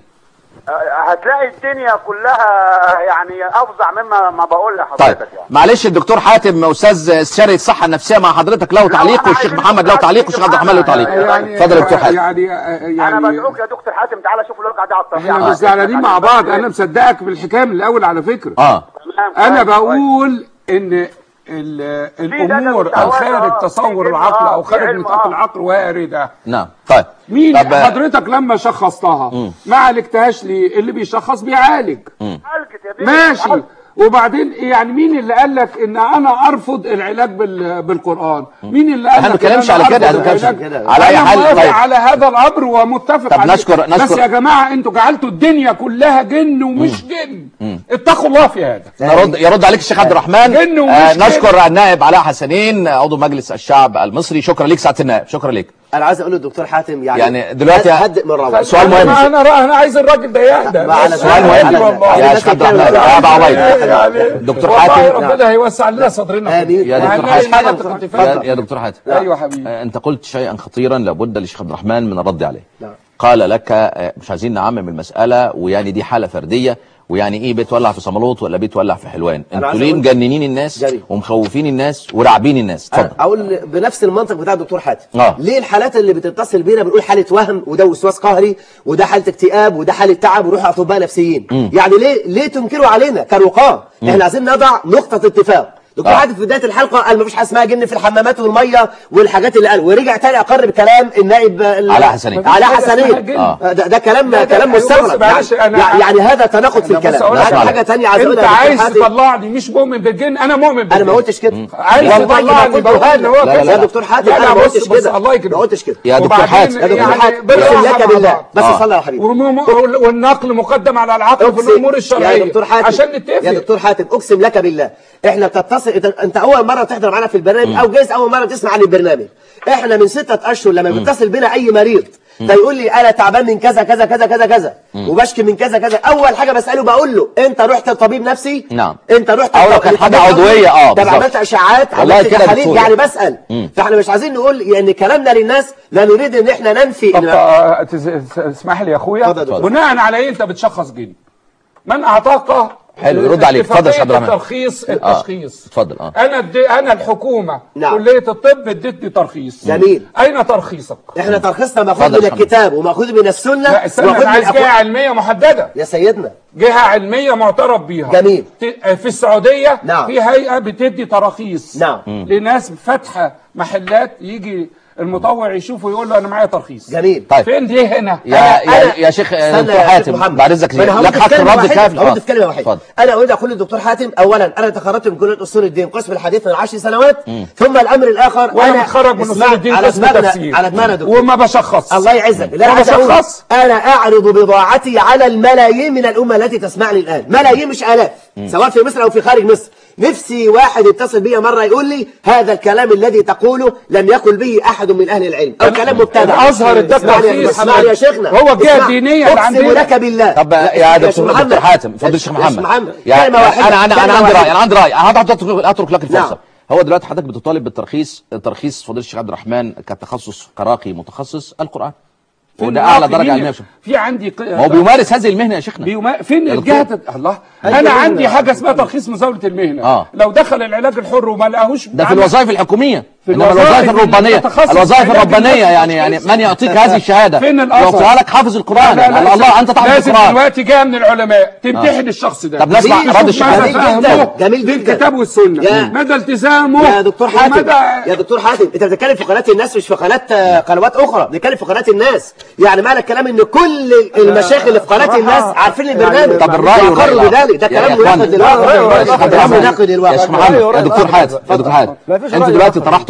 آه، هتلاقي الدنيا كلها يعني افظع مما ما بقول طيب لحضرتك يعني معلش الدكتور حاتم استاذ استشاري الصحه النفسيه مع حضرتك له تعليق احنا والشيخ عايزين محمد له نسمع تعليق والشيخ عبد الرحمن له تعليق يعني- اتفضل يا دكتور حاتم يعني انا يعني بدعوك يا دكتور حاتم تعالى شوف الواقع ده على الطبيعه احنا مش زعلانين مع بعض انا مصدقك بالحكايه من الاول على فكره اه تمام، انا كويس، بقول ان ال- الامور دجل وشهوات، الخارج آه، تصور في العقل علم، او آه، في خارج علم، نطاق آه. العقل وارده نعم طيب مين طب حضرتك لما شخصتها ما عالجتهاش ليه اللي بيشخص بيعالج حلقة يا بيه، ماشي حلقة. وبعدين يعني مين اللي قال لك ان انا ارفض العلاج بال- بالقران مين اللي قال احنا ما لك إن بنتكلمش أنا على كده، أرفض احنا ما العلاج؟ بنتكلمش على أي أنا حال، موافق طيب. على هذا الامر ومتفق طب عليه نشكر- بس نشكر- يا جماعه انتوا جعلتوا الدنيا كلها جن ومش جن اتقوا الله في هذا يرد يرد عليك الشيخ عبد الرحمن جن ومش آه جن. نشكر النائب علاء حسنين عضو مجلس الشعب المصري شكرا ليك سعاده النائب شكرا ليك انا عايز اقول للدكتور حاتم يعني يعني دلوقتي- هدئ من روعه سؤال مهم. انا انا انا عايز الراجل ده يهدى ما على بس سؤال مهم. عادي والله. يا شيخ عبد الرحمن يا ابو عبيد يعني دكتور والله حاتم ربنا هيوسع لنا صدرنا آمين. يا دكتور وهنلاقي حاتم المناطق يا, تتفتح. يا دكتور حاتم ايوه حبيبي آه، انت قلت شيئا خطيرا لابد للشيخ عبد الرحمن من الرد عليه نعم. قال لك آه، مش عايزين نعمم المساله ويعني دي حاله فرديه ويعني ايه بيت ولع في صمالوط ولا بيت ولع في حلوان انتوا عايز ليه أقول- مجننين الناس جري. ومخوفين الناس وراعبين الناس اتفضل اقول بنفس المنطق بتاع الدكتور حاتم آه. ليه الحالات اللي بتتصل بينا بنقول حاله وهم وده وسواس قهري وده حاله اكتئاب وده حاله تعب وروح اطباء نفسيين يعني ليه ليه تنكروا علينا كرقاه احنا عايزين نضع نقطه اتفاق دكتور آه. حاتم في بدايه الحلقه قال مفيش حاجه اسمها جن في الحمامات والميه والحاجات اللي قال ورجع تاني اقر بكلام النائب ال- علاء حسنين. علاء مفيش حاجة اسمها حسنين جن. آه. ده, ده كلام لا، ده كلام بص، مستغرب معلش، يعني, أنا- يعني هذا تناقض في أنا بص الكلام أقول لك حاجه على- حاجه ثانيه عايز انت اقولها يا دكتور عايز حاتم. تطلعني مش مؤمن بالجن انا مؤمن بالجن انا ما قلتش كده عايز والله ما تطلعني قلت بقول هذا. ان هو لا، لا، كده يا دكتور حاتم لا، انا ما بص- قلتش بص، كده الله يكرمك ما قلتش كده يا دكتور وبعدين حاتم. يا دكتور يعني حاتم بالراحة اقسم لك مع بالله بعض. بس آه. صلى على حبيبي ومم- والنقل مقدم على العقل في أقسم- الامور الشرعيه يا دكتور حاتم عشان نتفق يا دكتور حاتم اقسم لك بالله احنا بتتصل انت, انت اول مره تحضر معانا في البرنامج او جايز اول مره تسمع عن البرنامج احنا من ستة اشهر لما بيتصل بينا اي مريض فيقول لي انا تعبان من كذا كذا كذا كذا كذا وبشكي من كذا كذا اول حاجه بساله بقول له انت رحت لطبيب نفسي نعم. انت رحت أو لو لطبيب كانت حاجة نفسي؟ عضوية، آه، طب بالظبط. عملت اشعاعات والله عملت كده يا تحاليل دكتور. يعني بسال فاحنا مش عايزين نقول يعني كلامنا للناس لا نريد ان احنا ننفي طب إن آه، تس- تسمح لي يا اخويا اتفضل يا دكتور. بناء على ايه انت بتشخص جن من اعطاك حلو، يرد عليك. اتفضل يا شيخ عبد الرحمن. الترخيص التشخيص اتفضل اه انا ادي انا الحكومه نعم. كليه الطب ادتني ترخيص جميل. اين ترخيصك احنا ترخيصنا ماخوذ اتفضل من يا محمد. الكتاب وماخوذ من السنه لا استنى ومأخوذ انا من عايز أقوال- جهه علميه محدده يا سيدنا جهه علميه معترف بيها جميل. ت- في السعوديه نعم. في هيئه بتدي تراخيص نعم. لناس فاتحه محلات يجي المطوع يشوفه يقول له انا معايا ترخيص جميل طيب فين دي هنا يا أنا- يا أنا- يا شيخ آه، استنى دكتور يا شيخ حاتم محمد. بعد اذنك ما أنا هرد لك في حق كلمة الرد واحدة، كافي هرد آه. في كلمه واحده اتفضل انا اريد اقول للدكتور حاتم اولا انا تخرجت من كليه اصول الدين قسم الحديث من عشر سنوات ثم الامر الاخر وانا متخرج من اسمع- اصول الدين على قسم دماغنا تفسير على دماغنا يا دكتور وما بشخص الله يعزك لا وما عايز أقول بشخص انا اعرض بضاعتي على الملايين من الامه التي تسمعني الان ملايين مش الاف سواء في مصر او في خارج مصر نفسي واحد يتصل بي مره يقول لي هذا الكلام الذي تقوله لم يقل به احد من اهل العلم او كلام مبتدع الأزهر اداك اسمعني يا- ترخيص. اسمعني يا شيخنا هو الجهة اسمع. الدينية اللي اقسم عندنا. لك بالله طب لا، يا شيخ دكتور محمد. دكتور حاتم اتفضل يا الشيخ محمد محمد يعني كلمه واحده انا انا انا كلمة عندي راي واحدة. انا عندي راي انا هترك اترك لك الفرصه نعم. هو دلوقتي حضرتك بتطالب بالترخيص ترخيص فضيله الشيخ عبد الرحمن كتخصص قراقي متخصص القران فين وده اعلى العقل؟ درجه مين- علميه في عندي ق- ما هو بيمارس هذه المهنه يا شيخنا بيما... فين يا الجهة دكتور. الله أيوة انا مهنة. عندي حاجه اسمها ترخيص مزاوله المهنه آه. لو دخل العلاج الحر وما لقاهوش ده في عمل- الوظائف الحكوميه في انما الوظائف الوظائف الربانيه المتخصص الوظائف علاج الربانيه النفس يعني يعني والتشخيص. من يعطيك هذه الشهاده فين الأثر؟ يعطيها لك حافظ القران لا، لا، يعني الله انت تعرف لازم القران دلوقتي جايه من العلماء تمتحن الشخص ده طب نسمع تشوف رد الشيخ مدى جميل فهمه جدا، جميل جدا. بالكتاب والسنه يا- مدى التزامه يا دكتور حاتم ومدى يا دكتور حاتم انت بتتكلم في قناه الناس مش في قناه آه، قنوات اخرى بنتكلم في قناه الناس يعني معنى الكلام ان كل المشايخ اللي في قناه صراحة الناس عارفين البرنامج طب الرأي وأقروا والرأي بذلك ده يا- يا كلام إخوان، مناقض يا للواقع شيخ عبد كلام الرحمن، مناقض يا للواقع شيخ محمد يا دكتور حاتم يا دكتور حاتم ما فيش انتوا رأي دلوقتي آخر. طرحتوا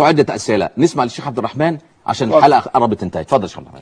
سمعتوا عده اسئله نسمع للشيخ عبد الرحمن عشان الحلقه قربت تنتهي اتفضل يا شيخ عبد الرحمن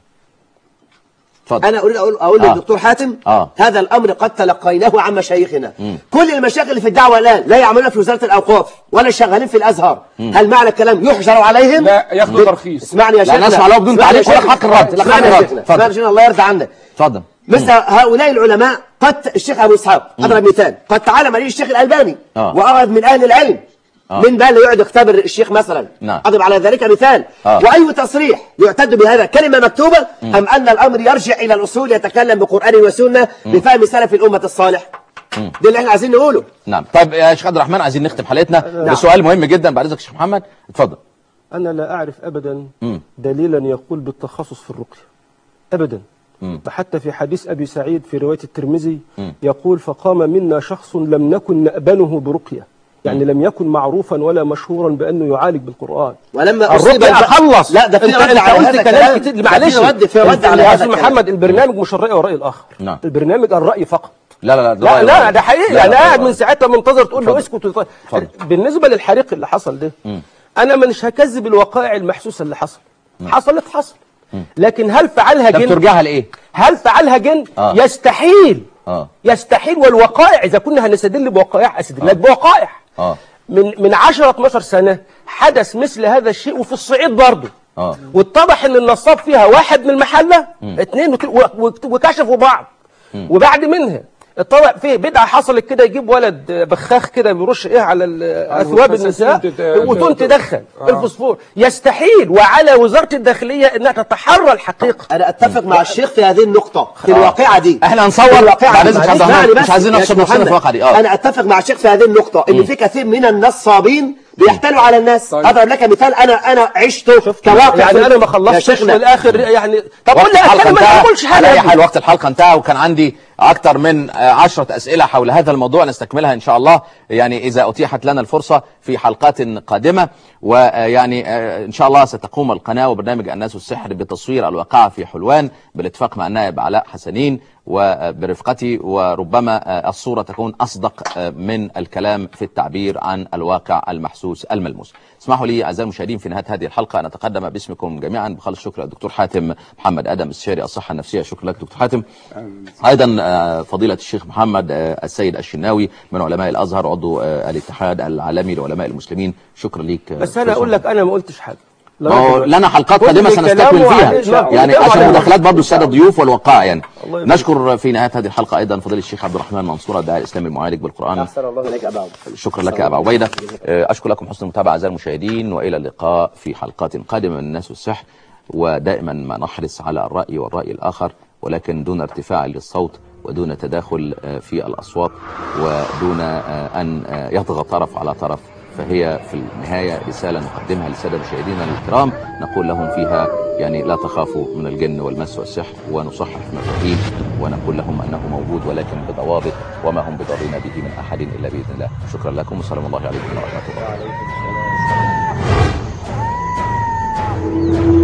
اتفضل انا اريد اقول اقول آه. للدكتور حاتم آه. هذا الامر قد تلقيناه عن مشايخنا كل المشايخ اللي في الدعوه الان لا يعملون في وزاره الاوقاف ولا شغالين في الازهر هل معنى الكلام يحجر عليهم لا ياخدوا ترخيص اسمعني يا لا، شيخنا نسمع له بدون اسمعني يا تعليق ولا شيخنا. حق الرد، لا اسمعني حق يا الرد. شيخنا اتفضل. اسمعني يا شيخنا الله يرضى عنك اتفضل مثل هؤلاء العلماء قد الشيخ ابو اسحاق اضرب مثال قد تعلم عليه الشيخ الالباني آه. واخذ من اهل العلم من بال يقعد يختبر الشيخ مثلا نعم. اضرب على ذلك مثال آه. واي تصريح يعتد بهذا كلمه مكتوبه ام ان الامر يرجع الى الاصول يتكلم بقران وسنه بفهم سلف الامه الصالح ده اللي احنا عايزين نقوله نعم طيب يا شيخ عبد الرحمن عايزين نختم حلقتنا بسؤال مهم جدا بعد اذنك يا شيخ محمد اتفضل أنا لا أعرف أبدا مم. دليلا يقول بالتخصص في الرقية أبدا مم. فحتى في حديث أبي سعيد في رواية الترمذي يقول فقام منا شخص لم نكن نأبنه برقية يعني لم يكن معروفا ولا مشهورا بأنه يعالج بالقرآن ولما أصيب الرقية الب- خلص لا ده في انت رد انت على قلت هذا كلام الكلام كتير ده معلش في رد في رد على يا هذا أستاذ الكلام. محمد البرنامج مش الرأي والرأي الآخر نعم. البرنامج الرأي فقط لا لا لا ده لا رأي لا رأي. ده حقيقي لا، انا لا، قاعد رأي. من ساعتها منتظر تقول له اتفضل. اسكت وتط- اتفضل. بالنسبه للحريق اللي حصل ده انا مش هكذب الوقائع المحسوسه اللي حصل حصلت حصل لكن هل فعلها طب جن ترجعها لايه؟ هل فعلها جن آه. يستحيل اه يستحيل والوقائع اذا كنا هنستدل بوقائع استدل لك بوقائع اه من من 10 12 سنه حدث مثل هذا الشيء وفي الصعيد برضه اه واتضح ان النصاب فيها واحد من المحله اثنين وك- و- وك- وكشفوا بعض وبعد منها اتضح فيه بدعه حصلت كده يجيب ولد بخاخ كده بيرش ايه على ال- اثواب بس النساء تت- تت- وتون تدخن الفوسفور يستحيل وعلى وزاره الداخليه انها تتحرى الحقيقه انا اتفق مع الشيخ في هذه النقطه في الواقعه دي احنا هنصور في الواقعة بعد دي. إذنك يا عبد معلش، الرحمن، اسمعني مش بس عايزين يا نحصر شيخ نفسنا في محمد. الواقعة دي. آه. انا اتفق مع الشيخ في هذه النقطه ان في كثير من النصابين بيحتالوا على الناس طيب. اضرب لك مثال انا انا عشته كواقع يعني في- انا ما يا خلصتش في شيخنا الاخر يعني طب قول وقت لي الحلقه اتكلم ما انتهى تقولش على اي حاجه حال وقت الحلقه انتهى وكان عندي اكثر من آه، عشرة اسئله حول هذا الموضوع نستكملها ان شاء الله يعني اذا اتيحت لنا الفرصه في حلقات قادمه ويعني آه، ان شاء الله ستقوم القناه وبرنامج الناس والسحر بتصوير الواقعه في حلوان بالاتفاق مع النائب علاء حسنين وبرفقتي وربما آه، الصوره تكون اصدق آه، من الكلام في التعبير عن الواقع المحسوس الملموس. اسمحوا لي اعزائي المشاهدين في نهايه هذه الحلقه ان اتقدم باسمكم جميعا بخالص الشكر للدكتور حاتم محمد ادم استشاري الصحه النفسيه شكرا لك دكتور حاتم. ايضا آه، فضيله الشيخ محمد آه، السيد الشناوي من علماء الازهر عضو آه، الاتحاد العالمي لعلماء المسلمين شكرا لك آه، بس انا دكتور اقول لك انا ما قلتش حاجه لا ما هو راجل. لنا حلقات كل قادمه سنستكمل كلامه فيها عليه- لا، يعني كلامه عشان عليه. مداخلات برضه الساده الضيوف والوقائع يعني الله يبارك. نشكر في نهايه هذه الحلقه ايضا فضيله الشيخ عبد الرحمن منصور الداعي الاسلامي المعالج بالقران احسن الله اليك ابا عبد. شكرا لك يا ابا عبيده آه، اشكر لكم حسن المتابعه اعزائي المشاهدين والى اللقاء في حلقات قادمه من الناس والسحر ودائما ما نحرص على الراي والراي الاخر ولكن دون ارتفاع للصوت ودون تداخل آه، في الاصوات ودون آه، ان آه، يطغى طرف على طرف فهي في النهايه رساله نقدمها للساده مشاهدينا الكرام نقول لهم فيها يعني لا تخافوا من الجن والمس والسحر ونصحح مفاهيم ونقول لهم انه موجود ولكن بضوابط وما هم بضارين به من احد الا باذن الله شكرا لكم وسلام الله عليكم ورحمه الله